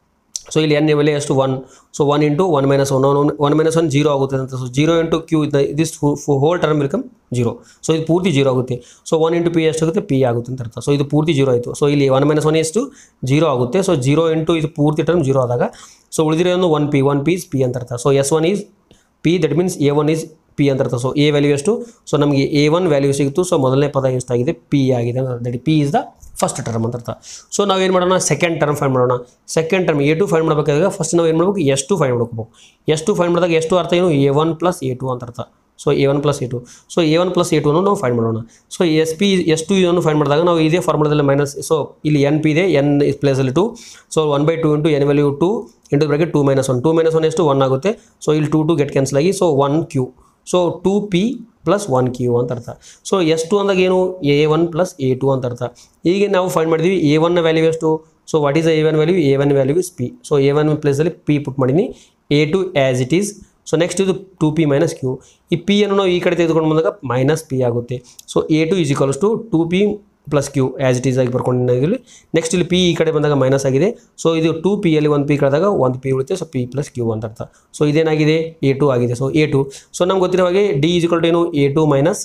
so ಇಲ್ಲಿ ಎನ್ ಬೆಲೆ ಎಷ್ಟು one so one into one minus one one one minus one zero ಆಗುತ್ತೆ ಅಂತ so zero into Q this whole term will come zero so ಇದು ಪೂರ್ತಿ ಜೀರೋ ಆಗುತ್ತೆ ಸೊ ಒನ್ ಇಂಟು ಪಿ ಎಷ್ಟಾಗುತ್ತೆ ಪಿ ಆಗುತ್ತೆ ಅಂತ ಅರ್ಥ ಸೊ ಇದು ಪೂರ್ತಿ ಜೀರೋ ಆಯಿತು ಸೊ ಇಲ್ಲಿ ಒನ್ ಮೈನಸ್ ಒನ್ ಎಷ್ಟು ಜೀರೋ ಆಗುತ್ತೆ ಸೊ ಜೀರೋ ಇಂಟು ಇದು ಪೂರ್ತಿ ಟರ್ಮ್ ಜೀರೋ ಆದಾಗ ಸೊ ಉಳಿದಿರೋದು one p one p is p ಅಂತ ಅರ್ಥ so S one is p that means a one is p ಅಂತ ಅರ್ಥ ಸೊ ಎ ವ್ಯಾಲ್ಯೂ ಎಷ್ಟು ಸೊ ನಮಗೆ ಎ ಒನ್ ವ್ಯಾಲ್ಯೂ ಸಿಗುತ್ತು ಸೊ ಮೊದಲನೇ ಪದ ಎಷ್ಟಾಗಿದೆ ಪಿ ಆಗಿದೆ that p is the first term ಅಂತ ಅರ್ಥ ಸೊ ನಾವೇನು ಮಾಡೋಣ ಸೆಕೆಂಡ್ ಟರ್ಮ್ ಫೈಂಡ್ ಮಾಡೋಣ second term a two find ಮಾಡಬೇಕಾದಾಗ ಫಸ್ಟ್ ನಾವು ಏನು ಮಾಡಬೇಕು ಎಸ್ ಟು ಫೈಂಡ್ ಮಾಡ್ಕೋಬೇಕು ಎಸ್ ಟು ಫೈಂಡ್ ಮಾಡಿದಾಗ ಎಷ್ಟು ಅರ್ಥ ಏನು a one plus a two ಅಂತ ಅರ್ಥ so a one plus a two so a one plus a two ನಾವು ಫೈಂಡ್ ಮಾಡೋಣ so s p s two ಇದನ್ನು ಫೈಂಡ್ ಮಾಡಿದಾಗ ನಾವು ಇದೇ ಫಾರ್ಮುಲಾದಲ್ಲಿ ಮೈನಸ್ ಸೊ ಇಲ್ಲಿ ಎನ್ ಪಿ ಇದೆ ಎನ್ ಇಸ್ ಪ್ಲೇಸಲ್ಲಿ two so one by two into n value two into bracket two minus one two minus one ಎಷ್ಟು ಒನ್ ಆಗುತ್ತೆ ಸೊ ಇಲ್ಲಿ ಟು ಟು ಗೆಟ್ ಕ್ಯಾನ್ಸಲ್ ಆಗಿ so one q so two p plus one q ಅಂತ ಅರ್ಥ so s two ಅಂದಾಗ ಏನು a one plus a two ಅಂತ ಅರ್ಥ ಈಗ ನಾವು ಫೈಂಡ್ ಮಾಡಿದ್ವಿ ಎ ಒನ್ನ ವ್ಯಾಲ್ಯೂ ಎಷ್ಟು so what is a one value a one value is p so a one ಪ್ಲೇಸಲ್ಲಿ ಪಿ ಪುಟ್ ಮಾಡೀನಿ a two as it is so next ಇದು ಟು ಪಿ ಮೈನಸ್ ಕ್ಯೂ ಈ ಪಿ ಅನ್ನು ನಾವು ಈ ಕಡೆ ತೆಗೆದುಕೊಂಡು ಬಂದಾಗ ಮೈನಸ್ ಪಿ ಆಗುತ್ತೆ so a two is equals to two p plus q as it is ಆಗಿ ಬರ್ಕೊಂಡಿದ್ದೀವಿ ನೆಕ್ಸ್ಟ್ ಇಲ್ಲಿ ಪಿ ಈ ಕಡೆ ಬಂದಾಗ ಮೈನಸ್ ಆಗಿದೆ ಸೊ ಇದು ಟು ಪಿಯಲ್ಲಿ ಒಂದು ಪಿ ಕಳೆದಾಗ ಒಂದು ಪಿ ಉಳಿತೆ ಸೊ ಪಿ ಪ್ಲಸ್ ಕ್ಯೂ ಅಂತ ಅರ್ಥ ಸೊ ಇದೇನಾಗಿದೆ ಎ ಟು ಆಗಿದೆ ಸೊ ಎ ಟು ಸೊ ನಮ್ಗೆ ಗೊತ್ತಿರೋ ಹಾಗೆ ಡಿ ಈಸ್ ಟು ಏನು a two minus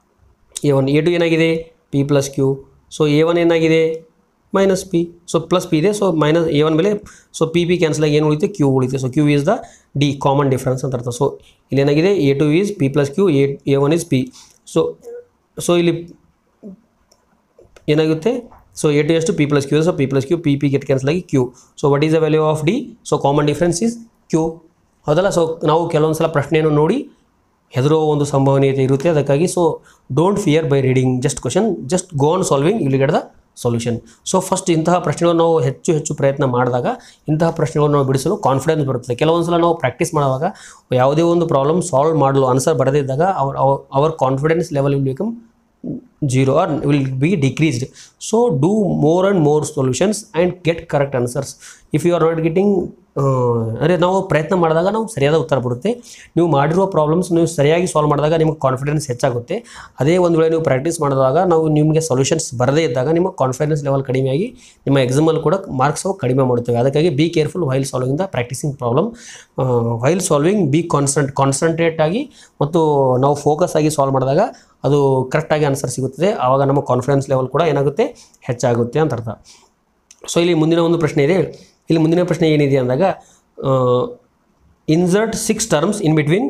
A one a two ಏನಾಗಿದೆ p plus q so a one ಏನಾಗಿದೆ minus P so plus p ಇದೆ ಸೊ ಮೈನಸ್ ಎ ಒನ್ ಮೇಲೆ so p p cancel ಆಗಿ ಏನು ಉಳಿತೆ ಕ್ಯೂ ಉಳಿತೆ so q is the d common difference ಅಂತ ಅರ್ಥ ಸೊ ಇಲ್ಲಿ ಏನಾಗಿದೆ a two is p plus q a a one is p so so ಇಲ್ಲಿ ಏನಾಗುತ್ತೆ ಸೊ ಎ ಟು ಎಷ್ಟು p plus q so p plus q p p get cancel ಆಗಿ q so what is the value of d so common difference is q ಹೌದಲ್ಲ ಸೊ ನಾವು ಕೆಲವೊಂದು ಸಲ ಪ್ರಶ್ನೆಯನ್ನು ನೋಡಿ ಹೆದರೋ ಒಂದು ಸಂಭವನೀಯತೆ ಇರುತ್ತೆ ಅದಕ್ಕಾಗಿ so don't fear by reading just question just go on solving ಇಲ್ಲಿ get the solution so first ಇಂತಹ ಪ್ರಶ್ನೆಗಳನ್ನು ನಾವು ಹೆಚ್ಚು ಹೆಚ್ಚು ಪ್ರಯತ್ನ ಮಾಡಿದಾಗ ಇಂತಹ ಪ್ರಶ್ನೆಗಳನ್ನು ನಾವು ಬಿಡಿಸಲು ಕಾನ್ಫಿಡೆನ್ಸ್ ಬರುತ್ತದೆ ಕೆಲವೊಂದು ಸಲ ನಾವು ಪ್ರಾಕ್ಟೀಸ್ ಮಾಡುವಾಗ ಯಾವುದೇ ಒಂದು ಪ್ರಾಬ್ಲಮ್ ಸಾಲ್ವ್ ಮಾಡಲು ಆನ್ಸರ್ ಬರದೇ ಇದ್ದಾಗ our our confidence level will become zero or will be decreased so do more and more solutions and get correct answers if you are not getting ಅಂದರೆ ನಾವು ಪ್ರಯತ್ನ ಮಾಡಿದಾಗ ನಾವು ಸರಿಯಾದ ಉತ್ತರ ಬರುತ್ತೆ ನೀವು ಮಾಡಿರುವ ಪ್ರಾಬ್ಲಮ್ಸ್ ನೀವು ಸರಿಯಾಗಿ ಸಾಲ್ವ್ ಮಾಡಿದಾಗ ನಿಮಗೆ ಕಾನ್ಫಿಡೆನ್ಸ್ ಹೆಚ್ಚಾಗುತ್ತೆ ಅದೇ ಒಂದು ವೇಳೆ ನೀವು ಪ್ರಾಕ್ಟೀಸ್ ಮಾಡಿದಾಗ ನಾವು ನಿಮಗೆ ಸೊಲ್ಯೂಷನ್ಸ್ ಬರದೇ ಇದ್ದಾಗ ನಿಮ್ಮ ಕಾನ್ಫಿಡೆನ್ಸ್ ಲೆವೆಲ್ ಕಡಿಮೆಯಾಗಿ ನಿಮ್ಮ ಎಕ್ಸಾಮಲ್ಲಿ ಕೂಡ ಮಾರ್ಕ್ಸ್ ಕಡಿಮೆ ಮಾಡುತ್ತವೆ ಅದಕ್ಕಾಗಿ be careful while solving the practising problem while solving be ಕಾನ್ಸಂಟ್ ಕಾನ್ಸಂಟ್ರೇಟ್ ಆಗಿ ಮತ್ತು ನಾವು ಫೋಕಸ್ ಆಗಿ ಸಾಲ್ವ್ ಮಾಡಿದಾಗ ಅದು ಕರೆಕ್ಟಾಗಿ ಆನ್ಸರ್ ಸಿಗುತ್ತದೆ ಆವಾಗ ನಮ್ಮ ಕಾನ್ಫಿಡೆನ್ಸ್ ಲೆವೆಲ್ ಕೂಡ ಏನಾಗುತ್ತೆ ಹೆಚ್ಚಾಗುತ್ತೆ ಅಂತ ಅರ್ಥ ಸೊ ಇಲ್ಲಿ ಮುಂದಿನ ಒಂದು ಪ್ರಶ್ನೆ ಇದೆ ಇಲ್ಲಿ ಮುಂದಿನ ಪ್ರಶ್ನೆ ಏನಿದೆ ಅಂದಾಗ insert six terms in between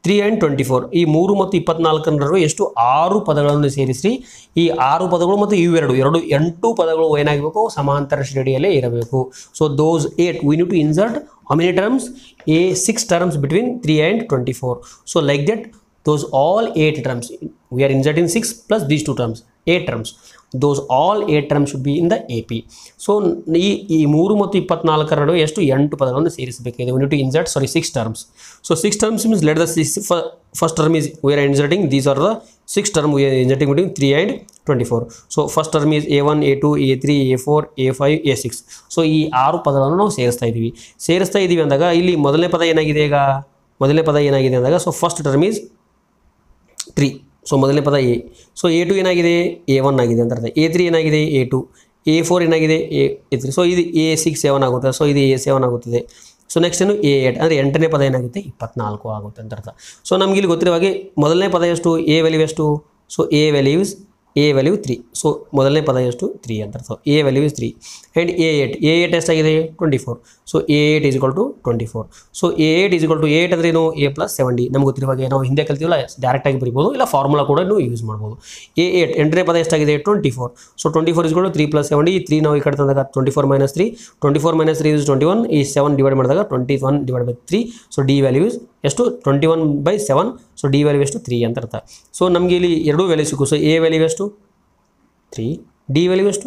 three and twenty four ಈ ಮೂರು ಮತ್ತು ಇಪ್ಪತ್ನಾಲ್ಕರ ನಡುವೆ ಎಷ್ಟು ಆರು ಪದಗಳನ್ನು ಸೇರಿಸಿ ಈ ಆರು ಪದಗಳು ಮತ್ತು ಇವೆರಡು ಎರಡು ಎಂಟು ಪದಗಳು ಏನಾಗಬೇಕು ಸಮಾಂತರ ಶ್ರೇಣಿಯಲ್ಲೇ ಇರಬೇಕು so those eight we need to insert how many terms a six terms between 3 and 24 so like that those all eight terms we are inserting 6 plus these two terms eight terms those all eight terms should be in the ap so ಈ ಈ ಮೂರು ಮತ್ತು ಇಪ್ಪತ್ನಾಲ್ಕರ ನಡುವೆ ಎಷ್ಟು ಎಂಟು ಪದಗಳನ್ನು ಸೇರಿಸಬೇಕಾಗಿದೆ we need to insert sorry six terms so six terms means let the six, fir- first term is we are inserting these are the six term we are inserting between 3 and 24 so first term is a1 a2 a3 a4 a5 a6 so ಈ ಆರು ಪದಗಳನ್ನು ನಾವು ಸೇರಿಸ್ತಾ ಇದ್ದೀವಿ ಸೇರಿಸ್ತಾ ಇದ್ದೀವಿ ಅಂದಾಗ ಇಲ್ಲಿ ಮೊದಲನೇ ಪದ ಏನಾಗಿದೆ ಈಗ ಮೊದಲನೇ ಪದ ಏನಾಗಿದೆ ಅಂದಾಗ so first term is three so ಮೊದಲನೇ ಪದ ಎ ಸೊ ಎ ಟು ಏನಾಗಿದೆ ಎ ಒನ್ ಆಗಿದೆ ಅಂತ ಅರ್ಥ ಎ ತ್ರೀ ಏನಾಗಿದೆ ಎ ಟು ಎ ಫೋರ್ ಏನಾಗಿದೆ ಎ ಎ ತ್ರೀ ಸೊ ಇದು ಎ ಸಿಕ್ಸ್ ಸೆವೆನ್ ಆಗುತ್ತೆ ಸೊ ಇದು ಎ ಸೆವೆನ್ ಆಗುತ್ತದೆ ಸೊ ನೆಕ್ಸ್ಟ್ ಏನು ಎ ಏಟ್ ಅಂದರೆ ಎಂಟನೇ ಪದ ಏನಾಗುತ್ತೆ ಇಪ್ಪತ್ನಾಲ್ಕು ಆಗುತ್ತೆ ಅಂತ ಅರ್ಥ ಸೊ ನಮ್ಗೆ ಇಲ್ಲಿ ಗೊತ್ತಿರೋ ಹಾಗೆ ಮೊದಲನೇ ಪದ ಎಷ್ಟು ಎ ವ್ಯಾಲ್ಯೂ ಎಷ್ಟು so a values a value three so ಮೊದಲನೇ ಪದ ಎಷ್ಟು ತ್ರೀ ಅಂತ ಅರ್ಥ a value is three and a eight a eight ಎಷ್ಟಾಗಿದೆ twenty four so a eight is equal to twenty four so a eight is equal to eight ಅಂದ್ರೆ ಏನು a plus seven D ನಮ್ಗೆ ಗೊತ್ತಿರುವಾಗ ನಾವು ಹಿಂದೆ ಕಲ್ತೀವಲ್ಲ ಡೈರೆಕ್ಟಾಗಿ ಬರಿಬೋದು ಇಲ್ಲ ಫಾರ್ಮುಲಾ ಕೂಡ ನೀವು ಯೂಸ್ ಮಾಡ್ಬೋದು ಎ ಏಟ್ ಎಂಟನೇ ಪದ ಎಷ್ಟಾಗಿದೆ twenty four so twenty four ಇಸ್ಕೊಂಡು three plus seven d three ನಾವು ಈ ಕಡೆ ತಂದಾಗ twenty four minus three twenty four minus three is twenty one ಈ ಸೆವೆನ್ ಡಿವೈಡ್ ಮಾಡಿದಾಗ twenty one divide by three so d values ಎಷ್ಟು twenty one by seven so D value ಎಷ್ಟು three ಅಂತ ಅರ್ಥ ಸೊ ನಮಗೆ ಇಲ್ಲಿ ಎರಡೂ ವ್ಯಾಲ್ಯೂ ಸಿಕ್ಕು ಸೊ ಎ ವ್ಯಾಲ್ಯೂ ಎಷ್ಟು ತ್ರೀ ಡಿ ವ್ಯಾಲ್ಯೂ ಎಷ್ಟು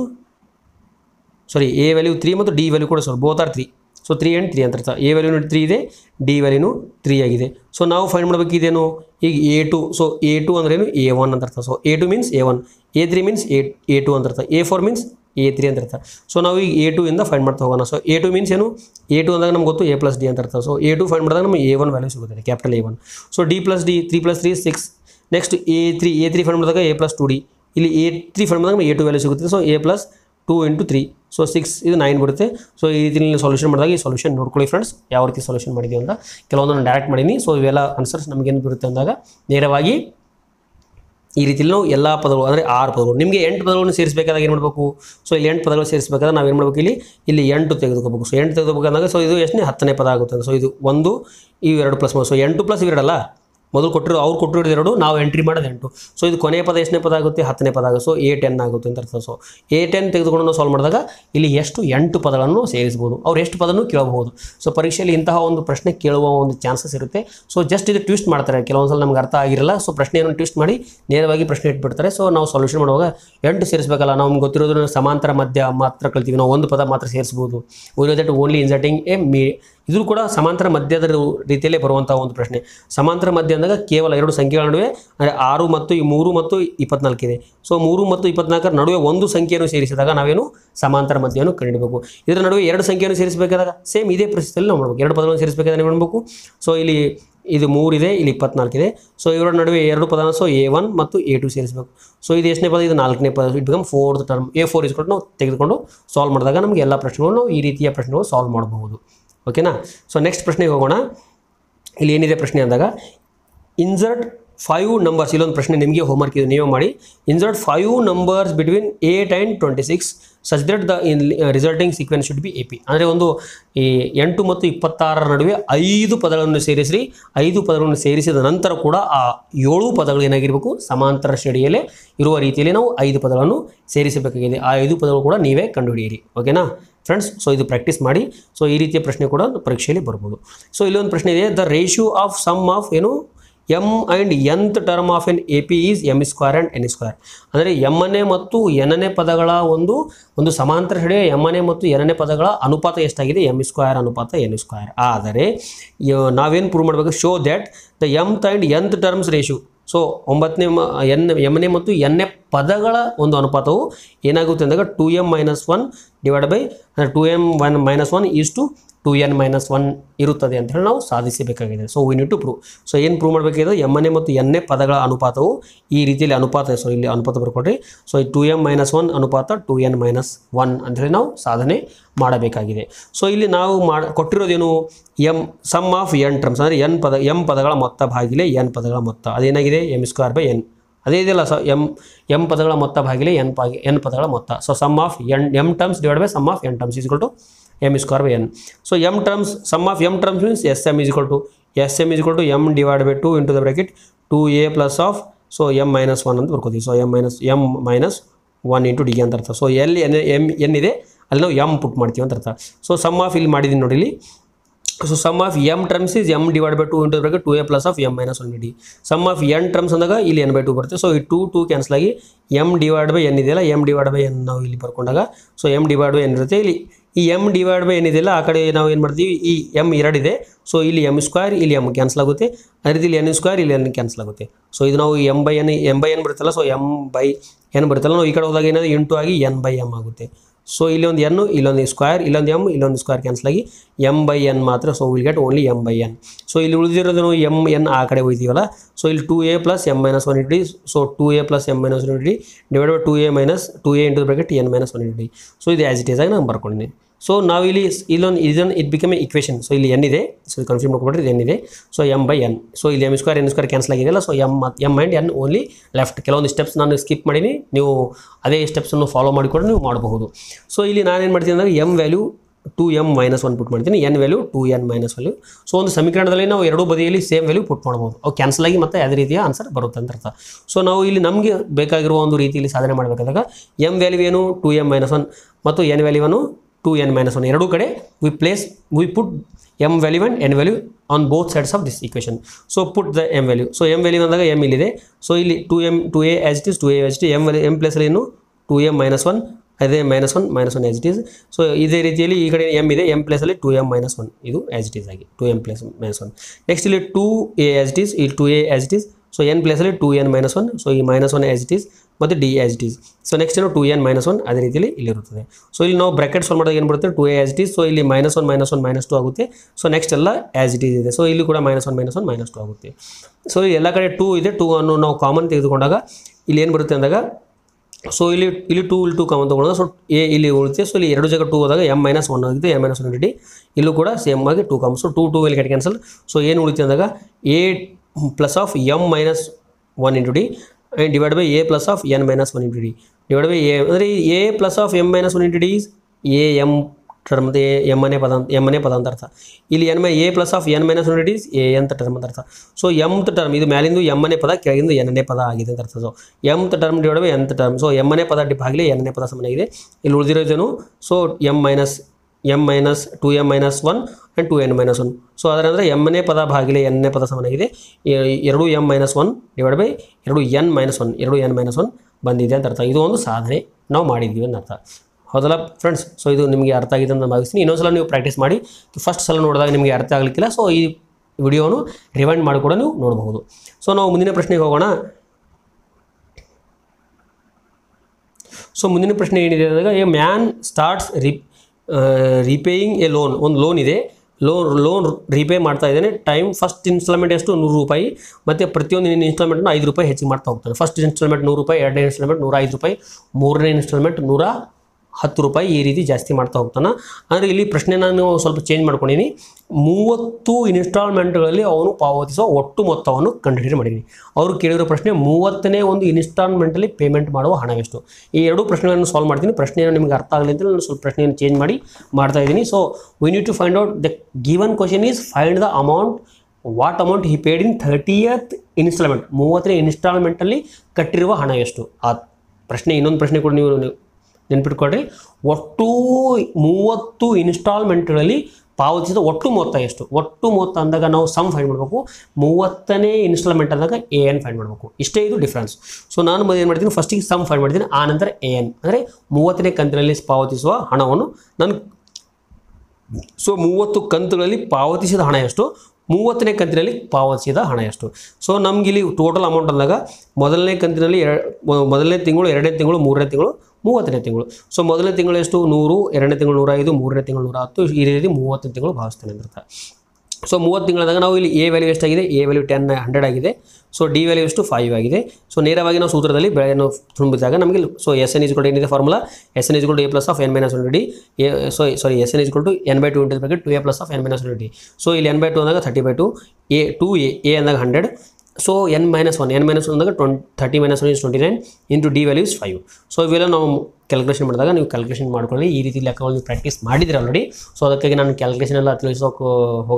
ಸಾರಿ ಎ ವ್ಯಾಲ್ಯೂ ತ್ರೀ ಮತ್ತು ಡಿ ವ್ಯಾಲ್ಯೂ ಕೂಡ sir both are three so three and three ಅಂತ ಅರ್ಥ ಎ ವ್ಯಾಲ್ಯೂನು ತ್ರೀ ಇದೆ ಡಿ ವ್ಯಾಲ್ಯೂನು ತ್ರೀ ಆಗಿದೆ ಸೊ ನಾವು ಫೈಂಡ್ ಮಾಡಬೇಕಿದೇನು ಈಗ a two so a two ಅಂದ್ರೇನು ಎ ಒನ್ ಅಂತ ಅರ್ಥ so a two means a one a three means a a two ಅಂತ ಅರ್ಥ a four means a three ಅಂತ ಅರ್ಥ ಸೊ ನಾವು ಈಗ ಎ ಟು ಇಂದ ಫೈಂಡ್ ಮಾಡ್ತಾ ಹೋಗೋಣ ಸೊ ಎ ಟು ಮೀನ್ಸ್ ಏನು ಎ ಟು ಅಂದಾಗ ನಮ್ಗೆ ಗೊತ್ತು ಎ ಪ್ಲಸ್ ಡಿ ಅಂತ ಅರ್ಥ ಸೊ ಎ ಟು ಫೈಂಡ್ ಮಾಡಿದಾಗ ನಮಗೆ ಎ ಒನ್ ವ್ಯಾಲ್ಯೂ ಸಿಗುತ್ತೆ capital a one so d plus d three plus three six next a three a three find ಮಾಡಿದಾಗ ಎ ಪ್ಲಸ್ ಟು ಡಿ ಇಲ್ಲಿ a three find ಮಾಡಿದಾಗ ನಮಗೆ a two value ಸಿಗುತ್ತೆ so A plus two into three so six ಇದು nine ಬರುತ್ತೆ so ಈ ರೀತಿ ನೀವು ಸೊಲ್ಯೂಷನ್ ಮಾಡಿದಾಗ ಈ ಸೊಲ್ಯೂಷನ್ ನೋಡ್ಕೊಳ್ಳಿ ಫ್ರೆಂಡ್ಸ್ ಯಾವ ರೀತಿ ಸೊಲ್ಯೂಷನ್ ಮಾಡಿದ್ದೀವಿ ಅಂತ ಕೆಲವೊಂದು ನಾನು ಡೈರೆಕ್ಟ್ ಮಾಡೀನಿ ಸೊ ಇವೆಲ್ಲ ಆನ್ಸರ್ಸ್ ನಮಗೇನು ಬರುತ್ತೆ ಅಂದಾಗ ನೇರವಾಗಿ ಈ ರೀತಿಲಿ ನಾವು ಎಲ್ಲ ಪದಗಳು ಅಂದರೆ ಆರು ಪದಗಳು ನಿಮಗೆ ಎಂಟು ಪದಗಳನ್ನು ಸೇರಿಸಬೇಕಾದಾಗ ಏನು ಮಾಡಬೇಕು ಸೊ ಇಲ್ಲಿ ಎಂಟು ಪದಗಳು ಸೇರಿಸಬೇಕಾದ್ರೆ ನಾವು ಏನು ಮಾಡಬೇಕು ಇಲ್ಲಿ ಇಲ್ಲಿ ಎಂಟು ತೆಗೆದುಕೋಬೇಕು ಸೊ ಎಂಟು ತೆಗೆದುಕೋಬೇಕಾದಾಗ ಸೊ ಇದು ಎಷ್ಟನೇ ಹತ್ತನೇ ಪದ ಆಗುತ್ತೆ ಸೊ ಇದು ಒಂದು ಇವು ಎರಡು ಪ್ಲಸ್ ಸೊ ಎಂಟು ಪ್ಲಸ್ ಇವೆರಡಲ್ಲ ಮೊದಲು ಕೊಟ್ಟಿರೋ ಅವ್ರು ಕೊಟ್ಟಿರೋದು ಎರಡು ನಾವು ಎಂಟ್ರಿ ಮಾಡೋದು ಎಂಟು ಸೊ ಇದು ಕೊನೆಯ ಪದ ಎಷ್ಟನೇ ಪದ ಆಗುತ್ತೆ ಹತ್ತನೇ ಪದ ಆಗುತ್ತೆ ಸೊ ಎ ಟೆನ್ ಆಗುತ್ತೆ ಅಂತ ಅರ್ಥ ಸೊ ಎ ಟೆನ್ ತೆಗೆದುಕೊಂಡು ನಾವು ಸಾಲ್ವ್ ಮಾಡಿದಾಗ ಇಲ್ಲಿ ಎಷ್ಟು ಎಂಟು ಪದಗಳನ್ನು ಸೇರಿಸ್ಬೋದು ಅವ್ರು ಎಷ್ಟು ಪದನೂ ಕೇಳಬಹುದು ಸೊ ಪರೀಕ್ಷೆಯಲ್ಲಿ ಇಂತಹ ಒಂದು ಪ್ರಶ್ನೆ ಕೇಳುವ ಒಂದು ಚಾನ್ಸಸ್ ಇರುತ್ತೆ ಸೊ ಜಸ್ಟ್ ಇದು ಟ್ವಿಸ್ಟ್ ಮಾಡ್ತಾರೆ ಕೆಲವೊಂದು ಸಲ ನಮ್ಗೆ ಅರ್ಥ ಆಗಿರಲ್ಲ ಸೊ ಪ್ರಶ್ನೆಯನ್ನು ಟ್ವಿಸ್ಟ್ ಮಾಡಿ ನೇರವಾಗಿ ಪ್ರಶ್ನೆ ಇಟ್ಬಿಡ್ತಾರೆ ಸೊ ನಾವು ಸೊಲ್ಯೂಷನ್ ಮಾಡುವಾಗ ಎಂಟು ಸೇರಿಸಬೇಕಲ್ಲ ನಮ್ಗೆ ಗೊತ್ತಿರೋದು ಸಮಾಂತರ ಮಧ್ಯ ಮಾತ್ರ ಕಲ್ತೀವಿ ನಾವು ಒಂದು ಪದ ಮಾತ್ರ ಸೇರಿಸ್ಬೋದು we that only inserting a me ಇದು ಕೂಡ ಸಮಾಂತರ ಮಧ್ಯದ ರೀತಿಯಲ್ಲೇ ಬರುವಂತಹ ಒಂದು ಪ್ರಶ್ನೆ ಸಮಾಂತರ ಮಧ್ಯ ಅಂದಾಗ ಕೇವಲ ಎರಡು ಸಂಖ್ಯೆಗಳ ನಡುವೆ ಅಂದರೆ ಆರು ಮತ್ತು ಈ ಮೂರು ಮತ್ತು ಇಪ್ಪತ್ನಾಲ್ಕು ಇದೆ ಸೊ ಮೂರು ಮತ್ತು ಇಪ್ಪತ್ನಾಲ್ಕರ ನಡುವೆ ಒಂದು ಸಂಖ್ಯೆಯನ್ನು ಸೇರಿಸಿದಾಗ ನಾವೇನು ಸಮಾಂತರ ಮಧ್ಯವನ್ನು ಕಂಡುಹಿಡಬೇಕು ಇದರ ನಡುವೆ ಎರಡು ಸಂಖ್ಯೆಯನ್ನು ಸೇರಿಸಬೇಕಾದಾಗ ಸೇಮ್ ಇದೇ ಪರಿಸ್ಥಿತಿಯಲ್ಲಿ ನಾವು ಮಾಡಬೇಕು ಎರಡು ಪದವನ್ನು ಸೇರಿಸಬೇಕಾದ್ರೆ ಏನು ಮಾಡಬೇಕು ಸೊ ಇಲ್ಲಿ ಇದು ಮೂರಿದೆ ಇಲ್ಲಿ ಇಪ್ಪತ್ನಾಲ್ಕಿದೆ ಸೊ ಇವರ ನಡುವೆ ಎರಡು ಪದ ಸೊ ಎ ಒನ್ ಮತ್ತು ಎ ಟು ಸೇರಿಸಬೇಕು ಸೊ ಇದು ಎಷ್ಟನೇ ಪದ ಇದು ನಾಲ್ಕನೇ ಪದ it become fourth term a four ಇಸ್ಕೊಂಡು ನಾವು ತೆಗೆದುಕೊಂಡು ಸಾಲ್ವ್ ಮಾಡಿದಾಗ ನಮಗೆ ಎಲ್ಲ ಪ್ರಶ್ನೆಗಳು ನಾವು ಈ ರೀತಿಯ ಪ್ರಶ್ನೆಗಳು ಸಾಲ್ವ್ ಮಾಡಬಹುದು ಓಕೆನಾ ಸೊ ನೆಕ್ಸ್ಟ್ ಪ್ರಶ್ನೆಗೆ ಹೋಗೋಣ ಇಲ್ಲಿ ಏನಿದೆ ಪ್ರಶ್ನೆ ಅಂದಾಗ ಇನ್ಸರ್ಟ್ ಫೈವ್ ನಂಬರ್ಸ್ ಇಲ್ಲೊಂದು ಪ್ರಶ್ನೆ ನಿಮಗೆ ಹೋಮ್ವರ್ಕ್ ಇದೆ ನೀವೇ ಮಾಡಿ insert five numbers between eight and twenty six such that the in resulting sequence should be A P ಅಂದರೆ ಒಂದು ಈ ಎಂಟು ಮತ್ತು ಇಪ್ಪತ್ತಾರರ ನಡುವೆ ಐದು ಪದಗಳನ್ನು ಸೇರಿಸಿ ಐದು ಪದಗಳನ್ನು ಸೇರಿಸಿದ ನಂತರ ಕೂಡ ಆ ಏಳು ಪದಗಳು ಏನಾಗಿರಬೇಕು ಸಮಾಂತರ ಶ್ರೇಣಿಯಲ್ಲೇ ಇರುವ ರೀತಿಯಲ್ಲಿ ನಾವು ಐದು ಪದಗಳನ್ನು ಸೇರಿಸಬೇಕಾಗಿದೆ ಆ ಐದು ಪದಗಳು ಕೂಡ ನೀವೇ ಕಂಡುಹಿಡಿಯಿರಿ ಓಕೆನಾ ಫ್ರೆಂಡ್ಸ್ ಸೊ ಇದು ಪ್ರಾಕ್ಟೀಸ್ ಮಾಡಿ ಸೊ ಈ ರೀತಿಯ ಪ್ರಶ್ನೆ ಕೂಡ ಪರೀಕ್ಷೆಯಲ್ಲಿ ಬರ್ಬೋದು ಸೊ ಇಲ್ಲೊಂದು ಪ್ರಶ್ನೆ ಇದೆ the ratio of sum of ಏನು m and nth term of an A P is m square and n square ಅಂದರೆ ಎಮ್ಮನೇ ಮತ್ತು ಎನ್ನನೇ ಪದಗಳ ಒಂದು ಒಂದು ಸಮಾಂತರ ಶ್ರೇಣಿಯ ಎಮ್ಮನೇ ಮತ್ತು ಎನ್ನನೇ ಪದಗಳ ಅನುಪಾತ ಎಷ್ಟಾಗಿದೆ ಎಮ್ ಸ್ಕ್ವೇರ್ ಅನುಪಾತ ಎನ್ ಸ್ಕ್ವೇರ್ ಆದರೆ ಯ- ನಾವೇನು ಪ್ರೂವ್ ಮಾಡಬೇಕು show that the mth and nth terms ratio so ಒಂಬತ್ತನೇ ಮ ಎನ್ ಎಮ್ನೇ ಮತ್ತು ಎನ್ನೇ ಪದಗಳ ಒಂದು ಅನುಪಾತವು ಏನಾಗುತ್ತೆ ಅಂದಾಗ two m minus one divide by two m one minus one is to two N minus one ಇರುತ್ತದೆ ಅಂತ ಹೇಳಿ ನಾವು ಸಾಧಿಸಬೇಕಾಗಿದೆ so we need to prove so ಏನು ಪ್ರೂವ್ ಮಾಡಬೇಕಾಗಿದೆ ಎಮ್ಮನೆ ಮತ್ತು ಎನ್ನೇ ಪದಗಳ ಅನುಪಾತವು ಈ ರೀತಿಯಲ್ಲಿ ಅನುಪಾತ ಸೊ ಇಲ್ಲಿ ಅನುಪಾತ ಬರ್ಕೊಡ್ರಿ so two m minus one ಅನುಪಾತ ಟು ಎನ್ ಮೈನಸ್ ಒನ್ ಹೇಳಿ ನಾವು ಸಾಧನೆ ಮಾಡಬೇಕಾಗಿದೆ ಸೊ ಇಲ್ಲಿ ನಾವು ಮಾಡ ಕೊಟ್ಟಿರೋದೇನು m sum of N terms ಅಂದರೆ ಎನ್ ಪದ ಎಮ್ ಪದಗಳ ಮೊತ್ತ ಭಾಗಿಲೆ ಎನ್ ಪದಗಳ ಮೊತ್ತ ಅದೇನಾಗಿದೆ ಎಮ್ ಸ್ಕ್ವೇರ್ ಬೈ ಎನ್ ಅದೇ ಇದೆಯಲ್ಲ ಸೊ ಎಮ್ ಎಮ್ ಪದಗಳ ಮೊತ್ತ ಭಾಗಿಲೆ ಎನ್ ಪಾಗಿ ಎನ್ ಪದಗಳ ಮೊತ್ತ so sum of n m terms divide by sum of N terms is to m square by n so m terms sum of m terms means s m is to s m is equal to m divide by two into the bracket two A plus of so m minus one ಅಂತ ಬರ್ಕೋತೀವಿ so m minus M minus one into d ಅಂತ ಅರ್ಥ so ಎಲ್ಲಿ N M N ಇದೆ ಅಲ್ಲಿ ನಾವು M ಪುಟ್ ಮಾಡ್ತೀವಿ ಅಂತ ಅರ್ಥ ಸೊ ಸಮ್ ಆಫ್ ಇಲ್ಲಿ ಮಾಡಿದ್ದೀನಿ ನೋಡಿ ಇಲ್ಲಿ so sum of m terms is m divide by two into bracket two A plus of M minus one d sum of N terms ಅಂದಾಗ ಇಲ್ಲಿ ಎನ್ ಬೈ ಟು ಬರುತ್ತೆ ಸೊ ಈ two two cancel ಆಗಿ m divide by n ಇದೆಯಲ್ಲ m divide by n ನಾವು ಇಲ್ಲಿ ಬರ್ಕೊಂಡಾಗ so m divide by n ಇರುತ್ತೆ ಇಲ್ಲಿ ಈ ಎಮ್ ಡಿವೈಡ್ ಬೈ ಏನಿದೆಯಲ್ಲ ಆ ಕಡೆ ನಾವು ಏನು ಮಾಡ್ತೀವಿ ಈ ಎಮ್ ಎರಡಿದೆ ಸೊ ಇಲ್ಲಿ ಎಮ್ ಸ್ಕ್ವೇರ್ ಇಲ್ಲಿ ಎಮ್ ಕ್ಯಾನ್ಸಲ್ ಆಗುತ್ತೆ ಅದೇ ರೀತಿ ಇಲ್ಲಿ ಎನ್ ಸ್ಕ್ವೇರ್ ಇಲ್ಲಿ ಎನ್ ಕ್ಯಾನ್ಸಲ್ ಆಗುತ್ತೆ ಸೊ ಇದು ನಾವು m by n m by n ಬರುತ್ತಲ್ಲ ಸೊ ಎಮ್ ಬೈ ಎನ್ ಬರುತ್ತಲ್ಲ ನಾವು ಈ ಕಡೆ ಹೋದಾಗ ಏನಾದ್ರು ಇಂಟು ಆಗಿ ಎನ್ ಬೈ ಎಮ್ ಆಗುತ್ತೆ ಸೊ ಇಲ್ಲೊಂದು ಎನ್ನು ಇಲ್ಲೊಂದು ಸ್ಕ್ವೇರ್ ಇಲ್ಲೊಂದು ಎಮ್ ಇಲ್ಲೊಂದು ಸ್ಕ್ವೇರ್ ಕ್ಯಾನ್ಸಲ್ ಆಗಿ ಎಮ್ ಬೈ ಎನ್ ಮಾತ್ರ so will get only m by n so ಇಲ್ಲಿ ಉಳಿದಿರೋದು ನಾವು ಎಮ್ ಎನ್ ಆ ಕಡೆ ಹೋಯ್ತೀವಲ್ಲ ಸೊ ಇಲ್ಲಿ two A plus m minus one d so two A plus m minus one d divide by two A minus two a into bracket N minus one d so ಇದು as it is ಆಗಿ ನಾನು ಬರ್ಕೊಂಡಿದ್ದೀನಿ so ನಾವು ಇಲ್ಲಿ ಇಲ್ಲೊಂದು ಇದನ್ನು it become a equation so ಇಲ್ಲಿ n ಇದೆ ಸೊ ಕನ್ಫ್ಯೂಮ್ ಮಾಡ್ಕೊಂಡ್ರೆ ಇದು ಎನ್ ಇದೆ so m by n so ಇಲ್ಲಿ m square n square cancel ಆಗಿದೆಯಲ್ಲ so m m and n only left ಕೆಲವೊಂದು ಸ್ಟೆಪ್ಸ್ ನಾನು ಸ್ಕಿಪ್ ಮಾಡೀನಿ ನೀವು ಅದೇ ಸ್ಟೆಪ್ಸನ್ನು ಫಾಲೋ ಮಾಡಿಕೊಂಡು ನೀವು ಮಾಡಬಹುದು ಸೊ ಇಲ್ಲಿ ನಾನೇನು ಮಾಡ್ತೀನಿ ಅಂದರೆ m value two m minus one put ಮಾಡ್ತೀನಿ n value two N minus value so ಒಂದು ಸಮೀಕರಣದಲ್ಲಿ ನಾವು ಎರಡೂ ಬದಿಯಲ್ಲಿ ಸೇಮ್ ವ್ಯಾಲ್ಯೂ ಪುಟ್ ಮಾಡ್ಬೋದು ಅವು ಕ್ಯಾನ್ಸಲ್ ಆಗಿ ಮತ್ತೆ ಅದೇ ರೀತಿಯ ಆನ್ಸರ್ ಬರುತ್ತೆ ಅಂತ ಅರ್ಥ ಸೊ ನಾವು ಇಲ್ಲಿ ನಮಗೆ ಬೇಕಾಗಿರುವ ಒಂದು ರೀತಿಯಲ್ಲಿ ಸಾಧನೆ ಮಾಡಬೇಕಾದಾಗ ಎಮ್ ವ್ಯಾಲ್ಯೂ ಏನು ಟು ಎಮ್ ಮೈನಸ್ ಒನ್ ಮತ್ತು ಎನ್ ವ್ಯಾಲ್ಯೂವನ್ನು ಟು ಎನ್ ಮೈನಸ್ ಒನ್ ಎರಡೂ ಕಡೆ we place we put m value and N value on both sides of this equation so put the m value so m value ಅಂದಾಗ m ಇಲ್ಲಿದೆ so ಇಲ್ಲಿ two m two a h is to a h t m value m ಪ್ಲೇಸಲ್ಲಿ ಏನು two m minus one ಅದೇ minus one minus one h is so ಇದೇ ರೀತಿಯಲ್ಲಿ ಈ ಕಡೆ ಎಮ್ ಇದೆ ಎಮ್ ಪ್ಲೇಸಲ್ಲಿ ಟು ಎಮ್ ಮೈನಸ್ ಒನ್ ಇದು ಎಚ್ ಇಸ್ ಆಗಿ two M plus minus one next ಇಲ್ಲಿ ಟು ಎ ಎಚ್ ಇಸ್ ಇಲ್ಲಿ two a h is so n ಪ್ಲೇಸಲ್ಲಿ two N minus one so ಈ ಮೈನಸ್ ಒನ್ ಎಚ್ ಇಸ್ ಮತ್ತು d h this so next ಏನು two N minus one ಅದೇ ರೀತಿಯಲ್ಲಿ ಇಲ್ಲಿರುತ್ತದೆ so ಇಲ್ಲಿ ನಾವು ಬ್ರಾಕೆಟ್ ಸಾಲ್ವ್ ಮಾಡಿದಾಗ ಏನು ಬರುತ್ತೆ two a h d so ಇಲ್ಲಿ minus one minus one minus two ಆಗುತ್ತೆ ಸೊ ನೆಕ್ಸ್ಟ್ ಎಲ್ಲ ಆ್ಯಸ್ ಇಟ್ ಈಸ್ ಇದೆ ಸೊ ಇಲ್ಲಿ ಕೂಡ minus one minus one minus two ಆಗುತ್ತೆ ಸೊ ಎಲ್ಲ ಕಡೆ ಟೂ ಇದೆ ಟೂ ಅನ್ನು ನಾವು ಕಾಮನ್ ತೆಗೆದುಕೊಂಡಾಗ ಇಲ್ಲಿ ಏನು ಬರುತ್ತೆ ಅಂದಾಗ ಸೊ ಇಲ್ಲಿ ಇಲ್ಲಿ ಟೂ ಇಲ್ಲಿ ಟೂ ಕಾಮನ್ ತೊಗೊಂಡಾಗ ಸೊ ಎ ಇಲ್ಲಿ ಉಳಿತೆ ಸೊ ಇಲ್ಲಿ ಎರಡು ಜಾಗ ಟೂ ಹೋದಾಗ ಎಮ್ ಮೈನಸ್ ಒನ್ ಆಗಿದೆ ಎಮ್ ಮೈನಸ್ ಒನ್ ಡಿ ಇಲ್ಲೂ ಕೂಡ ಸೇಮ್ ಆಗಿ two common so two two ಇಲ್ಲಿ ಕಡೆ ಕ್ಯಾನ್ಸಲ್ ಸೊ ಏನು ಉಳಿತೆ ಅಂದಾಗ A plus of M minus one into d and divide by a plus of N minus one into d divide by a ಅಂದರೆ a plus of M minus one into d is a m term ಮತ್ತು a m ಅನೇ ಪದ ಅಂತ ಎಮ್ ಅನೇ ಪದ ಅಂತ ಅರ್ಥ ಇಲ್ಲಿ ಎನ್ ಮೈ a plus of N minus one it is a ಅಂತ ಟರ್ಮ್ ಅಂತ ಅರ್ಥ ಸೊ ಎಮ್ತ್ ಟರ್ಮ್ ಇದು ಮ್ಯಾಲಿಂದು ಎಮ್ಮನೇ ಪದ ಕೆಳಗಿಂದು ಎನ್ನೇ ಪದ ಆಗಿದೆ ಅಂತ ಅರ್ಥ so mth term divide by nth term so ಎಮ್ಮನೇ ಪದ ಡಿಪ್ ಆಗಲಿ ಎನ್ನೇ ಪದ ಸಮನಾಗಿದೆ ಇಲ್ಲಿ ಉಳಿದಿರೋದೇನು so m minus M minus two m minus one and two N minus one so ಅದರಂದರೆ ಎಮ್ನೇ ಪದ ಭಾಗಿಲೆ ಎನ್ನೇ ಪದ ಸಮನಾಗಿದೆ ಎ- ಎರಡು m minus one divide by ಎರಡು ಎನ್ ಮೈನಸ್ ಒನ್ ಎರಡು ಎನ್ ಮೈನಸ್ ಒನ್ ಬಂದಿದೆ ಅಂತ ಅರ್ಥ ಇದು ಒಂದು ಸಾಧನೆ ನಾವು ಮಾಡಿದ್ದೀವಿ ಅಂತ ಅರ್ಥ ಹೌದಲ್ಲ ಫ್ರೆಂಡ್ಸ್ ಸೊ ಇದು ನಿಮಗೆ ಅರ್ಥ ಆಗಿದೆ ಅಂತ ಭಾವಿಸ್ತೀನಿ ಇನ್ನೊಂದು ಸಲ ನೀವು ಪ್ರಾಕ್ಟೀಸ್ ಮಾಡಿ ಫಸ್ಟ್ ಸಲ ನೋಡಿದಾಗ ನಿಮಗೆ ಅರ್ಥ ಆಗಲಿಕ್ಕಿಲ್ಲ ಸೊ ಈ ವಿಡಿಯೋನು ರಿವೈಂಡ್ ಮಾಡಿ ಕೂಡ ನೀವು ನೋಡಬಹುದು ಸೊ ನಾವು ಮುಂದಿನ ಪ್ರಶ್ನೆಗೆ ಹೋಗೋಣ ಸೊ ಮುಂದಿನ ಪ್ರಶ್ನೆ ಏನಿದೆ ಅಂದಾಗ ಎ ಮ್ಯಾನ್ ಸ್ಟಾರ್ಟ್ಸ್ ರಿ ರಿಪೇಯಿಂಗ್ ಎ ಲೋನ್ ಒಂದು ಲೋನ್ ಇದೆ ಲೋನ್ ಲೋನ್ ರೀಪೇ ಮಾಡ್ತಾ ಇದ್ದಾನೆ ಟೈಮ್ ಫಸ್ಟ್ ಇನ್ಸ್ಟಾಲ್ಮೆಂಟ್ ಎಷ್ಟು ನೂರು ರೂಪಾಯಿ ಮತ್ತು ಪ್ರತಿಯೊಂದು ಇನ್ಸ್ಟಾಲ್ಮೆಂಟ್ನ ಐದು ರೂಪಾಯಿ ಹೆಚ್ಚಿಗೆ ಮಾಡ್ತಾ ಹೋಗ್ತಾನೆ ಫಸ್ಟ್ ಇನ್ಸ್ಟಾಲ್ಮೆಂಟ್ ನೂರು ರೂಪಾಯಿ ಎರಡನೇ ಇನ್ಸ್ಟಾಲ್ಮೆಂಟ್ ನೂರ ಐದು ರೂಪಾಯಿ ಮೂರನೇ ಇನ್ಸ್ಟಾಲ್ಮೆಂಟ್ ನೂರ ಹತ್ತು ರೂಪಾಯಿ ಈ ರೀತಿ ಜಾಸ್ತಿ ಮಾಡ್ತಾ ಹೋಗ್ತಾನೆ ಅಂದರೆ ಇಲ್ಲಿ ಪ್ರಶ್ನೆ ನಾನು ಸ್ವಲ್ಪ ಚೇಂಜ್ ಮಾಡ್ಕೊಂಡಿನಿ ಮೂವತ್ತು ಇನ್ಸ್ಟಾಲ್ಮೆಂಟ್ಗಳಲ್ಲಿ ಅವನು ಪಾವತಿಸುವ ಒಟ್ಟು ಮೊತ್ತವನ್ನು ಕಂಡುಹಿಡಿದು ಮಾಡಿದ್ದೀನಿ ಅವರು ಕೇಳಿರೋ ಪ್ರಶ್ನೆ ಮೂವತ್ತನೇ ಒಂದು ಇನ್ಸ್ಟಾಲ್ಮೆಂಟಲ್ಲಿ ಪೇಮೆಂಟ್ ಮಾಡುವ ಹಣವೆಷ್ಟು ಈ ಎರಡೂ ಪ್ರಶ್ನೆಗಳನ್ನು ಸಾಲ್ವ್ ಮಾಡ್ತೀನಿ ಪ್ರಶ್ನೆಯನ್ನು ನಿಮಗೆ ಅರ್ಥ ಆಗಲಿ ಅಂತ ನಾನು ಸ್ವಲ್ಪ ಪ್ರಶ್ನೆಯನ್ನು ಚೇಂಜ್ ಮಾಡಿ ಮಾಡ್ತಾ ಇದ್ದೀನಿ so we need to find out the given question is find the amount what amount he paid in thirtieth instalment ಮೂವತ್ತನೇ ಇನ್ಸ್ಟಾಲ್ಮೆಂಟಲ್ಲಿ ಕಟ್ಟಿರುವ ಹಣ ಎಷ್ಟು ಆ ಪ್ರಶ್ನೆ ಇನ್ನೊಂದು ಪ್ರಶ್ನೆ ಕೂಡ ನೀವು ನೀವು ನೆನ್ಪಿಟ್ಕೊಳ್ರಿ ಒಟ್ಟು ಮೂವತ್ತು ಇನ್ಸ್ಟಾಲ್ಮೆಂಟ್ಗಳಲ್ಲಿ ಪಾವತಿಸಿದ ಒಟ್ಟು ಮೊತ್ತ ಎಷ್ಟು ಒಟ್ಟು ಮೊತ್ತ ಅಂದಾಗ ನಾವು ಸಮ್ ಫೈಂಡ್ ಮಾಡಬೇಕು ಮೂವತ್ತನೇ ಇನ್ಸ್ಟಾಲ್ಮೆಂಟ್ ಅಂದಾಗ ಎ ಎನ್ ಫೈಂಡ್ ಮಾಡಬೇಕು ಇಷ್ಟೇ ಇದು ಡಿಫ್ರೆನ್ಸ್ ಸೊ ನಾನು ಮೊದಲು ಏನು ಮಾಡ್ತೀನಿ ಫಸ್ಟಿಗೆ ಸಮ್ ಫೈಂಡ್ ಮಾಡ್ತೀನಿ ಆ ನಂತರ ಎ ಎನ್ ಅಂದರೆ ಮೂವತ್ತನೇ ಕಂತಿನಲ್ಲಿ ಪಾವತಿಸುವ ಹಣವನ್ನು ನಾನು ಸೊ ಮೂವತ್ತು ಕಂತುಗಳಲ್ಲಿ ಪಾವತಿಸಿದ ಹಣ ಎಷ್ಟು ಮೂವತ್ತನೇ ಕಂತಿನಲ್ಲಿ ಪಾವತಿಸಿದ ಹಣ ಎಷ್ಟು ಸೊ ನಮಗಿಲ್ಲಿ ಟೋಟಲ್ ಅಮೌಂಟ್ ಅಂದಾಗ ಮೊದಲನೇ ಕಂತಿನಲ್ಲಿ ಎರ ಮೊದಲನೇ ತಿಂಗಳು ಎರಡನೇ ತಿಂಗಳು ಮೂರನೇ ತಿಂಗಳು ಮೂವತ್ತನೇ ತಿಂಗಳು ಸೊ ಮೊದಲನೇ ತಿಂಗಳು ಎಷ್ಟು ನೂರು ಎರಡನೇ ತಿಂಗಳು ನೂರ ಐದು ಮೂರನೇ ತಿಂಗಳು ನೂರ ಹತ್ತು ಈ ರೀತಿ ಮೂವತ್ತು ತಿಂಗಳು ಭಾವಿಸ್ತೇನೆ ಅಂತ ಅರ್ಥ ಸೊ ಮೂವತ್ತು ತಿಂಗಳಾದಾಗ ನಾವು ಇಲ್ಲಿ ಎ ವ್ಯಾಲ್ಯೂ ಎಷ್ಟಾಗಿದೆ ಎ ವ್ಯಾಲ್ಯೂ ಟೆನ್ ಹಂಡ್ರೆಡ್ ಆಗಿದೆ ಸೊ ಡಿ ವ್ಯಾಲ್ಯೂ ಎಷ್ಟು ಫೈವ್ ಆಗಿದೆ ಸೊ ನೇರವಾಗಿ ನಾವು ಸೂತ್ರದಲ್ಲಿ ಬೆಳೆಯನ್ನು ತುಂಬಿದಾಗ ನಮಗೆ ಸೊ ಎಸ್ ಎನ್ ಇಸ್ಕೊಲ್ ಏನಿದೆ formula s N is equal a plus of N minus one d a so sorry s N is equal to n by two into ಬಗ್ಗೆ two A plus of N minus one d so ಇಲ್ಲಿ n by two ಅಂದಾಗ thirty by two A two a a ಅಂದಾಗ hundred so N minus one n minus one ಅಂದಾಗ twenty thirty minus one is twenty nine into d values five so ಇವೆಲ್ಲ ನಾವು calculation ಮಾಡಿದಾಗ ನೀವು calculation ಮಾಡ್ಕೊಳ್ಳಿ ಈ ರೀತಿ ಲೆಕ್ಕಗಳು ನೀವು ಪ್ರಾಕ್ಟೀಸ್ ಮಾಡಿದ್ರೆ ಆಲ್ರೆಡಿ ಸೊ ಅದಕ್ಕಾಗಿ ನಾನು ಕ್ಯಾಲ್ಕುಲೇಷನ್ ಎಲ್ಲ ತಿಳಿಸೋಕೆ ಹೋಗಲ್ಲ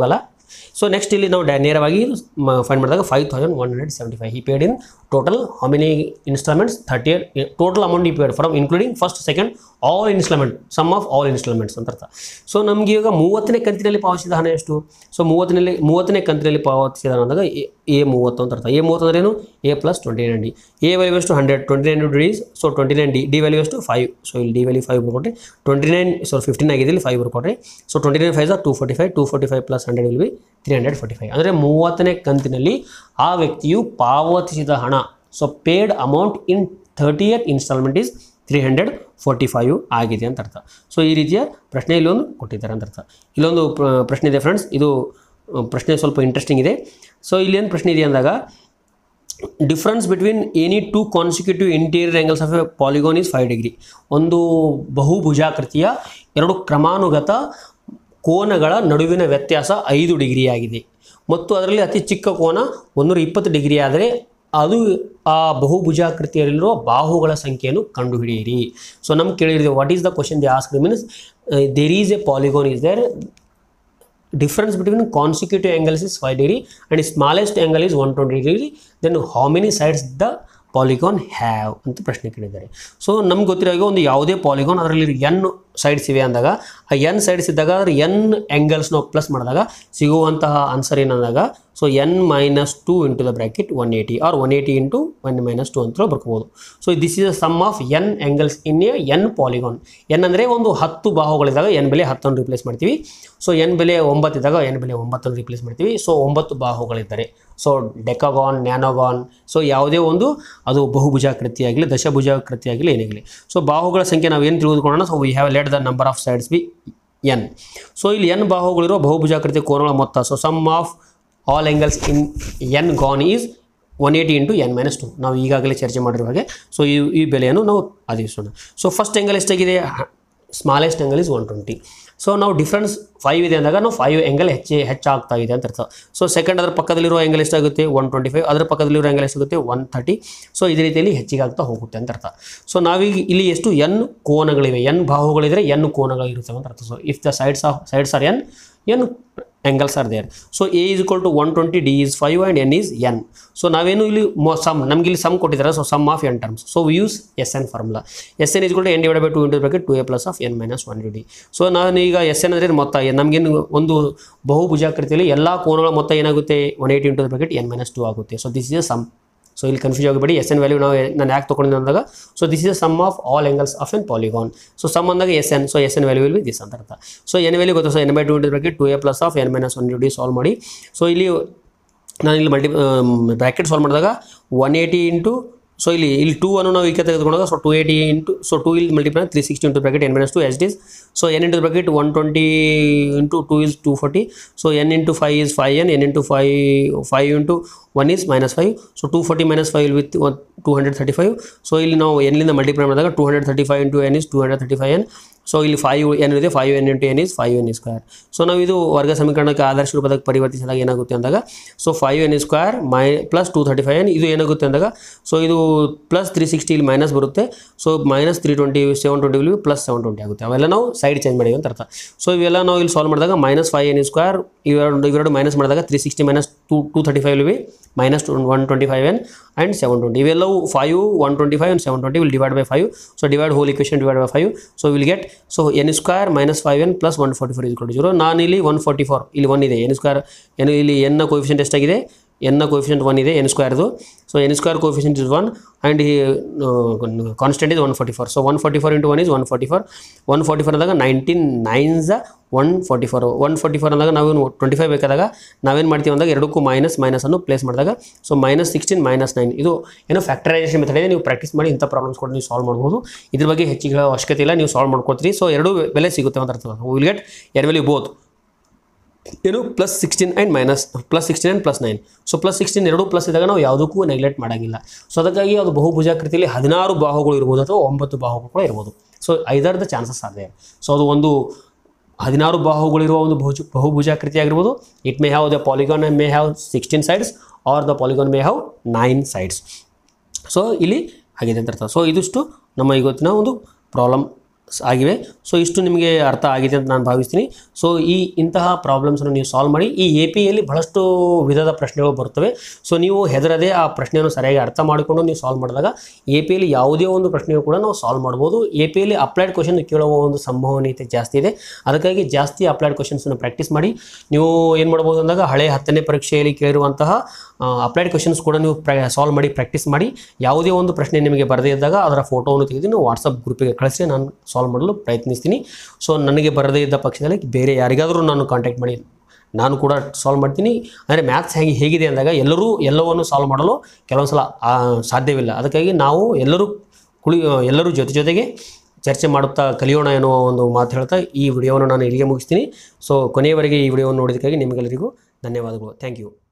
ಸೊ ನೆಕ್ಸ್ಟ್ ಇಲ್ಲಿ ನಾವು ಡೈ- ನೇರವಾಗಿ ಫೈಂಡ್ ಮಾಡಿದಾಗ five thousand one hundred seventy five he paid in total how many instalments thirty total amount he paid from including first second all instalment sum of all instalments ಅಂತ ಅರ್ಥ so ನಮಗೆ ಈಗ ಮೂವತ್ತನೇ ಕಂತಿನಲ್ಲಿ ಪಾವತಿಸಿದ ಹಣ ಎಷ್ಟು ಸೊ ಮೂವತ್ತನೇ ಮೂವತ್ತನೇ ಕಂತಿನಲ್ಲಿ ಪಾವತಿಸಿದ ಹಣ ಅಂದಾಗ ಎ- ಎ ಮೂವತ್ತು ಅಂತ ಅರ್ಥ ಎ ಮೂವತ್ತು ಅಂದ್ರೆ ಏನು a plus twenty nine d a value ಎಷ್ಟು hundred twenty nine this so twenty nine d d value ಎಷ್ಟು ಫೈವ್ ಸೊ ಇಲ್ಲಿ ಡಿ ವ್ಯಾಲ್ಯೂ ಫೈವ್ ಬರ್ಕೊಟ್ರಿ ಟ್ವೆಂಟಿ ನೈನ್ ಸೊ ಫಿಫ್ಟೀನ್ ಆಗಿದೆ ಇಲ್ಲಿ ಫೈವ್ ಬರ್ಕೊಟ್ರಿ so twenty nine five two forty five two forty five plus hundred will be three hundred forty five ಅಂದರೆ ಮೂವತ್ತನೇ ಕಂತಿನಲ್ಲಿ ಆ ವ್ಯಕ್ತಿಯು ಪಾವತಿಸಿದ ಹಣ so paid amount in thirtieth instalment is three hundred forty five ಆಗಿದೆ ಅಂತ ಅರ್ಥ ಸೊ ಈ ರೀತಿಯ ಪ್ರಶ್ನೆ ಇಲ್ಲೊಂದು ಕೊಟ್ಟಿದ್ದಾರೆ ಅಂತ ಅರ್ಥ ಇಲ್ಲೊಂದು ಪ್ರ- ಪ್ರಶ್ನೆ ಇದೆ ಫ್ರೆಂಡ್ಸ್ ಇದು ಅಹ್, ಪ್ರಶ್ನೆ ಸ್ವಲ್ಪ ಇಂಟ್ರೆಸ್ಟಿಂಗ್ ಇದೆ ಸೊ ಇಲ್ಲೇನು ಪ್ರಶ್ನೆ ಇದೆ ಅಂದಾಗ difference between any two consecutive interior angles of a polygon is five degree ಒಂದು ಬಹುಭುಜಾಕೃತಿಯ ಎರಡು ಕ್ರಮಾನುಗತ ಕೋನಗಳ ನಡುವಿನ ವ್ಯತ್ಯಾಸ ಐದು ಡಿಗ್ರಿ ಆಗಿದೆ ಮತ್ತು ಅದರಲ್ಲಿ ಅತಿ ಚಿಕ್ಕ ಕೋನ ಒಂದೂರ ಇಪ್ಪತ್ತು ಡಿಗ್ರಿ ಆದರೆ ಅದು ಆ ಬಹುಭುಜಾಕೃತಿಯಲ್ಲಿರುವ ಬಾಹುಗಳ ಸಂಖ್ಯೆಯನ್ನು ಕಂಡುಹಿಡಿಯಿರಿ ಸೊ ನಮ್ಗೆ ಕೇಳಿದ್ರೆ what is the question the ask means there is a polygon is there difference between consecutive angles is 5 degree and smallest angle is 120 degree then how many sides the polygon have ಅಂತ ಪ್ರಶ್ನೆ ಕೇಳಿದ್ದಾರೆ so ನಮ್ಗೆ ಗೊತ್ತಿರೋ ಹಾಗೆ ಒಂದು ಯಾವುದೇ polygon ಅದರಲ್ಲಿ N sides ಇವೆ ಅಂದಾಗ ಆ ಎನ್ ಸೈಡ್ಸ್ ಇದ್ದಾಗ ಅದ್ರ ಎನ್ ಆ್ಯಂಗಲ್ಸ್ ನಾವು ಪ್ಲಸ್ ಮಾಡಿದಾಗ ಸಿಗುವಂತಹ ಆನ್ಸರ್ ಏನಂದಾಗ so N minus two into the bracket one eighty or one eighty into one minus two ಅಂತ ಬರ್ಕೋಬೋದು so this is a sum of n angles in a n polygon n ಅಂದರೆ ಒಂದು ಹತ್ತು ಬಾಹುಗಳಿದ್ದಾಗ n ಬೆಲೆ ಹತ್ತನ್ನು replace ಮಾಡ್ತೀವಿ so n ಬೆಲೆ ಒಂಬತ್ತಿದ್ದಾಗ ಎನ್ ಬೆಲೆ ಒಂಬತ್ತನ್ನು ರಿಪ್ಲೇಸ್ ಮಾಡ್ತೀವಿ ಸೊ ಒಂಬತ್ತು ಬಾಹುಗಳಿದ್ದಾರೆ ಸೊ ಡೆಕಾಗಾನ್ ನ್ಯಾನೋಗಾನ್ ಸೊ ಯಾವುದೇ ಒಂದು ಅದು ಬಹುಭುಜಾಕೃತಿ ಆಗಲಿ ದಶಭುಜಾಕೃತಿ ಆಗಲಿ ಏನಾಗಲಿ ಸೊ ಬಾಹುಗಳ ಸಂಖ್ಯೆ ನಾವು ಏನು ತಿಳಿದುಕೊಳ್ಳೋಣ so we have let the number of sides be n so ಇಲ್ಲಿ ಎನ್ ಬಾಹುಗಳಿರೋ ಬಹುಭುಜಾಕೃತಿ ಕೋನಗಳ ಮೊತ್ತ so sum of all angles in n gon is one eighty into n minus two ನಾವು ಈಗಾಗಲೇ ಚರ್ಚೆ ಮಾಡಿರೋ ಹಾಗೆ ಸೊ ಈ ಈ ಬೆಲೆಯನ್ನು ನಾವು ಅಧಿಸೋಣ ಸೊ ಫಸ್ಟ್ ಆ್ಯಂಗಲ್ ಎಷ್ಟಾಗಿದೆ smallest angle is one twenty so ನಾವು ಡಿಫ್ರೆನ್ಸ್ ಫೈವ್ ಇದೆ ಅಂದಾಗ ನಾವು ಫೈವ್ ಆ್ಯಂಗಲ್ ಹೆಚ್ಚಿ ಹೆಚ್ಚಾಗ್ತಾ ಇದೆ ಅಂತ ಅರ್ಥ ಸೊ ಸೆಕೆಂಡ್ ಅದರ ಪಕ್ಕದಲ್ಲಿರೋ ಆ್ಯಂಗಲ್ ಎಷ್ಟಾಗುತ್ತೆ ಒನ್ ಟ್ವೆಂಟಿ ಫೈವ್ ಅದರ ಪಕ್ಕದಲ್ಲಿರೋ ಆ್ಯಂಗಲ್ ಎಷ್ಟಾಗುತ್ತೆ ಒನ್ ಥರ್ಟಿ ಸೊ ಇದೇ ರೀತಿಯಲ್ಲಿ ಹೆಚ್ಚಿಗೆ ಆಗ್ತಾ ಹೋಗುತ್ತೆ ಅಂತ ಅರ್ಥ ಸೊ ನಾವೀಗ ಇಲ್ಲಿ ಎಷ್ಟು ಎನ್ ಕೋನಗಳಿವೆ ಎನ್ ಬಾಹುಗಳಿದ್ರೆ ಎನ್ ಕೋನಗಳಿರುತ್ತವೆ ಅಂತ ಅರ್ಥ so if the sides of sides are n n angles are there so a is equal to 120 d is 5 and n is n so ನಾವೇನು ಇಲ್ಲಿ ಸಮ್ ನಮ್ಗೆ ಇಲ್ಲಿ ಸಮ್ ಕೊಟ್ಟಿದ್ದಾರೆ so sum of N terms so we use s n formula s n is two n divide by two into bracket two A plus of N minus one d so ನಾನು ಈಗ S N ಅಂದರೆ ಮೊತ್ತ ನಮಗೇನು ಒಂದು ಬಹುಭುಜಾಕೃತಿಯಲ್ಲಿ ಎಲ್ಲ ಕೋನಗಳ ಮೊತ್ತ ಏನಾಗುತ್ತೆ one eighty into bracket N minus two ಆಗುತ್ತೆ so this is sum so ಇಲ್ಲಿ ಕನ್ಫ್ಯೂಸ್ ಆಗಬೇಡಿ ಎಸ್ ಎನ್ ವ್ಯಾಲ್ಯೂ ನಾವು ನಾನು ಯಾಕೆ ತೊಗೊಂಡಿದ್ದೆ ಅಂದಾಗ so this is sum of all angles of n polygon so sum ಅಂದಾಗ s n so S n value will be this ಅಂತ ಅರ್ಥ ಸೊ ಎನ್ ವ್ಯಾಲ್ಯೂ ಗೊತ್ತು so n by two into bracket two A plus of N minus one D solve ಮಾಡಿ so ಇಲ್ಲಿ ನಾನು ಇಲ್ಲಿ multi bracket solve ಮಾಡಿದಾಗ one eighty into so ಇಲ್ಲಿ ಇಲ್ಲಿ ಟೂ ಅನ್ನು ನಾವು ಈಗ ತೆಗೆದುಕೊಂಡಾಗ so two eighty into so two ಇಲ್ಲಿ multiply three sixty into bracket N minus two s this so n into bracket one twenty into two is two forty so n into five is five n n into five five into one is minus five so two forty minus five with one two hundred thirty five so ಇಲ್ಲಿ ನಾವು ಎನ್ಲಿಂದ multiply ಮಾಡಿದಾಗ two hundred thirty five into N is two hundred thirty five n so ಇಲ್ಲಿ five n ಇದೆ five n into N is five n square so ನಾವು ಇದು ವರ್ಗ ಸಮೀಕರಣಕ್ಕೆ ಆದರ್ಶ ರೂಪದಾಗ ಪರಿವರ್ತಿಸಿದಾಗ ಏನಾಗುತ್ತೆ ಅಂದಾಗ so five n square my plus two thirty five n ಇದು ಏನಾಗುತ್ತೆ ಅಂದಾಗ ಸೊ ಇದು ಪ್ಲಸ್ ತ್ರೀ ಸಿಕ್ಸ್ಟಿ ಇಲ್ಲಿ ಮೈನಸ್ ಬರುತ್ತೆ so minus three twenty seven twenty will plus seven twenty ಆಗುತ್ತೆ ಅವೆಲ್ಲ ನಾವು ಸೈಡ್ ಚೇಂಜ್ ಮಾಡಿವಿ ಅಂತ ಅರ್ಥ ಸೊ ಇವೆಲ್ಲ ನಾವು ಇಲ್ಲಿ ಸಾಲ್ವ್ ಮಾಡಿದಾಗ ಮೈನಸ್ ಫೈವ್ ಎನ್ ಸ್ಕ್ವೇರ್ ಇವೆರಡು ಇವೆರಡು ಮೈನಸ್ ಮಾಡಿದಾಗ three sixty minus two two thirty five will be minus one twenty five n and seven twenty ಇವೆಲ್ಲವು five one twenty five and seven twenty will divide by five so divide whole equation divide by five so will get so n square minus five n plus one forty four is zero ನಾನು ಇಲ್ಲಿ one forty four ಇಲ್ಲಿ one ಇದೆ n square ಏನು ಇಲ್ಲಿ ಎನ್ನ coefficient ಎಷ್ಟಾಗಿದೆ ಎನ್ನ coefficient one ಇದೆ ಎನ್ ಸ್ಕ್ವೇರ್ದು so n square coefficient is one and constant is one forty four so one forty four into one is one forty four one forty four ಅಂದಾಗ nineteen nines one forty four one forty four ಅಂದಾಗ ನಾವೇನು twenty five ಬೇಕಾದಾಗ ನಾವೇನು ಮಾಡ್ತೀವಿ ಅಂದಾಗ ಎರಡಕ್ಕೂ minus ಮೈನಸನ್ನು place ಮಾಡಿದಾಗ so minus sixteen minus nine ಇದು ಏನೋ ಫ್ಯಾಕ್ಟರೈಸೇಷನ್ ಮೆಥಡ್ ಇದೆ ನೀವು ಪ್ರಾಕ್ಟೀಸ್ ಮಾಡಿ ಇಂಥ ಪ್ರಾಬ್ಲಮ್ಸ್ ಕೂಡ ನೀವು ಸಾಲ್ವ್ ಮಾಡ್ಬೋದು ಇದ್ರ ಬಗ್ಗೆ ಹೆಚ್ಚಿಗೆ ಹೇಳೋ ಅವಶ್ಯಕತೆ ಇಲ್ಲ ನೀವು ಸಾಲ್ವ್ ಮಾಡ್ಕೊತೀರಿ ಸೊ ಎರಡು ಬೆಲೆ ಸಿಗುತ್ತೆ ಅಂತ ಅರ್ಥ will get uh value both ಏನು plus sixteen and minus plus sixteen and plus nine so plus sixteen ಎರಡು ಪ್ಲಸ್ ಇದ್ದಾಗ ನಾವು ಯಾವುದಕ್ಕೂ ನೆಗ್ಲೆಕ್ಟ್ ಮಾಡೋಂಗಿಲ್ಲ ಸೊ ಅದಕ್ಕಾಗಿ ಅದು ಬಹುಭುಜಾಕೃತಿಯಲ್ಲಿ ಹದಿನಾರು ಬಾಹುಗಳು ಇರ್ಬೋದು ಅಥವಾ ಒಂಬತ್ತು ಬಾಹುಗಳು ಕೂಡ ಇರ್ಬೋದು so either the chances are there so ಅದು ಒಂದು ಹದಿನಾರು ಬಾಹುಗಳಿರುವ ಒಂದು ಬಹುಜು ಬಹುಭುಜಾಕೃತಿ ಆಗಿರ್ಬೋದು it may have the polygon may have sixteen sides or the polygon may have nine sides so ಇಲ್ಲಿ ಆಗಿದೆ ಅಂತ ಅರ್ಥ ಸೊ ಇದಿಷ್ಟು ನಮ್ಮ ಇವತ್ತಿನ ಒಂದು ಪ್ರಾಬ್ಲಮ್ ಆಗಿವೆ ಸೊ ಇಷ್ಟು ನಿಮಗೆ ಅರ್ಥ ಆಗಿದೆ ಅಂತ ನಾನು ಭಾವಿಸ್ತೀನಿ ಸೊ ಈ ಇಂತಹ ಪ್ರಾಬ್ಲಮ್ಸನ್ನು ನೀವು ಸಾಲ್ವ್ ಮಾಡಿ ಈ ಎ ಪಿಯಲ್ಲಿ ಬಹಳಷ್ಟು ವಿಧದ ಪ್ರಶ್ನೆಗಳು ಬರ್ತವೆ ಸೊ ನೀವು ಹೆದರದೆ ಆ ಪ್ರಶ್ನೆಯನ್ನು ಸರಿಯಾಗಿ ಅರ್ಥ ಮಾಡಿಕೊಂಡು ನೀವು ಸಾಲ್ವ್ ಮಾಡಿದಾಗ ಎ ಪಿಯಲ್ಲಿ ಯಾವುದೇ ಒಂದು ಪ್ರಶ್ನೆಯೂ ಕೂಡ ನಾವು ಸಾಲ್ವ್ ಮಾಡ್ಬೋದು ಎ ಪಿಯಲ್ಲಿ ಅಪ್ಲೈಡ್ ಕ್ವಶನ್ ಕೇಳುವ ಒಂದು ಸಂಭವನೀಯತೆ ಜಾಸ್ತಿ ಇದೆ ಅದಕ್ಕಾಗಿ ಜಾಸ್ತಿ ಅಪ್ಲೈಡ್ ಕ್ವಶನ್ಸನ್ನು ಪ್ರಾಕ್ಟೀಸ್ ಮಾಡಿ ನೀವು ಏನು ಮಾಡ್ಬೋದು ಅಂದಾಗ ಹಳೆ ಹತ್ತನೇ ಪರೀಕ್ಷೆಯಲ್ಲಿ ಕೇಳಿರುವಂತಹ ಅಪ್ಲೈಡ್ ಕ್ವಶನ್ಸ್ ಕೂಡ ನೀವು ಪ್ರ ಸಾಲ್ವ್ ಮಾಡಿ ಪ್ರಾಕ್ಟೀಸ್ ಮಾಡಿ ಯಾವುದೇ ಒಂದು ಪ್ರಶ್ನೆ ನಿಮಗೆ ಬರದೇ ಇದ್ದಾಗ ಅದರ ಫೋಟೋವನ್ನು ತೆಗೆದು ನೀವು ವಾಟ್ಸಪ್ ಗ್ರೂಪಿಗೆ ಕಳಿಸಿ ನಾನು ಸಾಲ್ವ್ ಮಾಡಲು ಪ್ರಯತ್ನಿಸ್ತೀನಿ ಸೊ ನನಗೆ ಬರದೇ ಇದ್ದ ಪಕ್ಷದಲ್ಲಿ ಬೇರೆ ಯಾರಿಗಾದರೂ ನಾನು ಕಾಂಟ್ಯಾಕ್ಟ್ ಮಾಡಿ ನಾನು ಕೂಡ ಸಾಲ್ವ್ ಮಾಡ್ತೀನಿ ಅಂದರೆ ಮ್ಯಾಥ್ಸ್ ಹೇಗೆ ಹೇಗಿದೆ ಅಂದಾಗ ಎಲ್ಲರೂ ಎಲ್ಲವನ್ನು ಸಾಲ್ವ್ ಮಾಡಲು ಕೆಲವೊಂದು ಸಲ ಆ, ಸಾಧ್ಯವಿಲ್ಲ ಅದಕ್ಕಾಗಿ ನಾವು ಎಲ್ಲರೂ ಕುಳಿ ಎಲ್ಲರೂ ಜೊತೆ ಜೊತೆಗೆ ಚರ್ಚೆ ಮಾಡುತ್ತಾ ಕಲಿಯೋಣ ಎನ್ನುವ ಒಂದು ಮಾತು ಹೇಳ್ತಾ ಈ ವಿಡಿಯೋವನ್ನು ನಾನು ಇಲ್ಲಿಗೆ ಮುಗಿಸ್ತೀನಿ ಸೊ ಕೊನೆಯವರೆಗೆ ಈ ವಿಡಿಯೋವನ್ನು ನೋಡಿದ್ದಕ್ಕಾಗಿ ನಿಮಗೆಲ್ಲರಿಗೂ ಧನ್ಯವಾದಗಳು ಥ್ಯಾಂಕ್ ಯು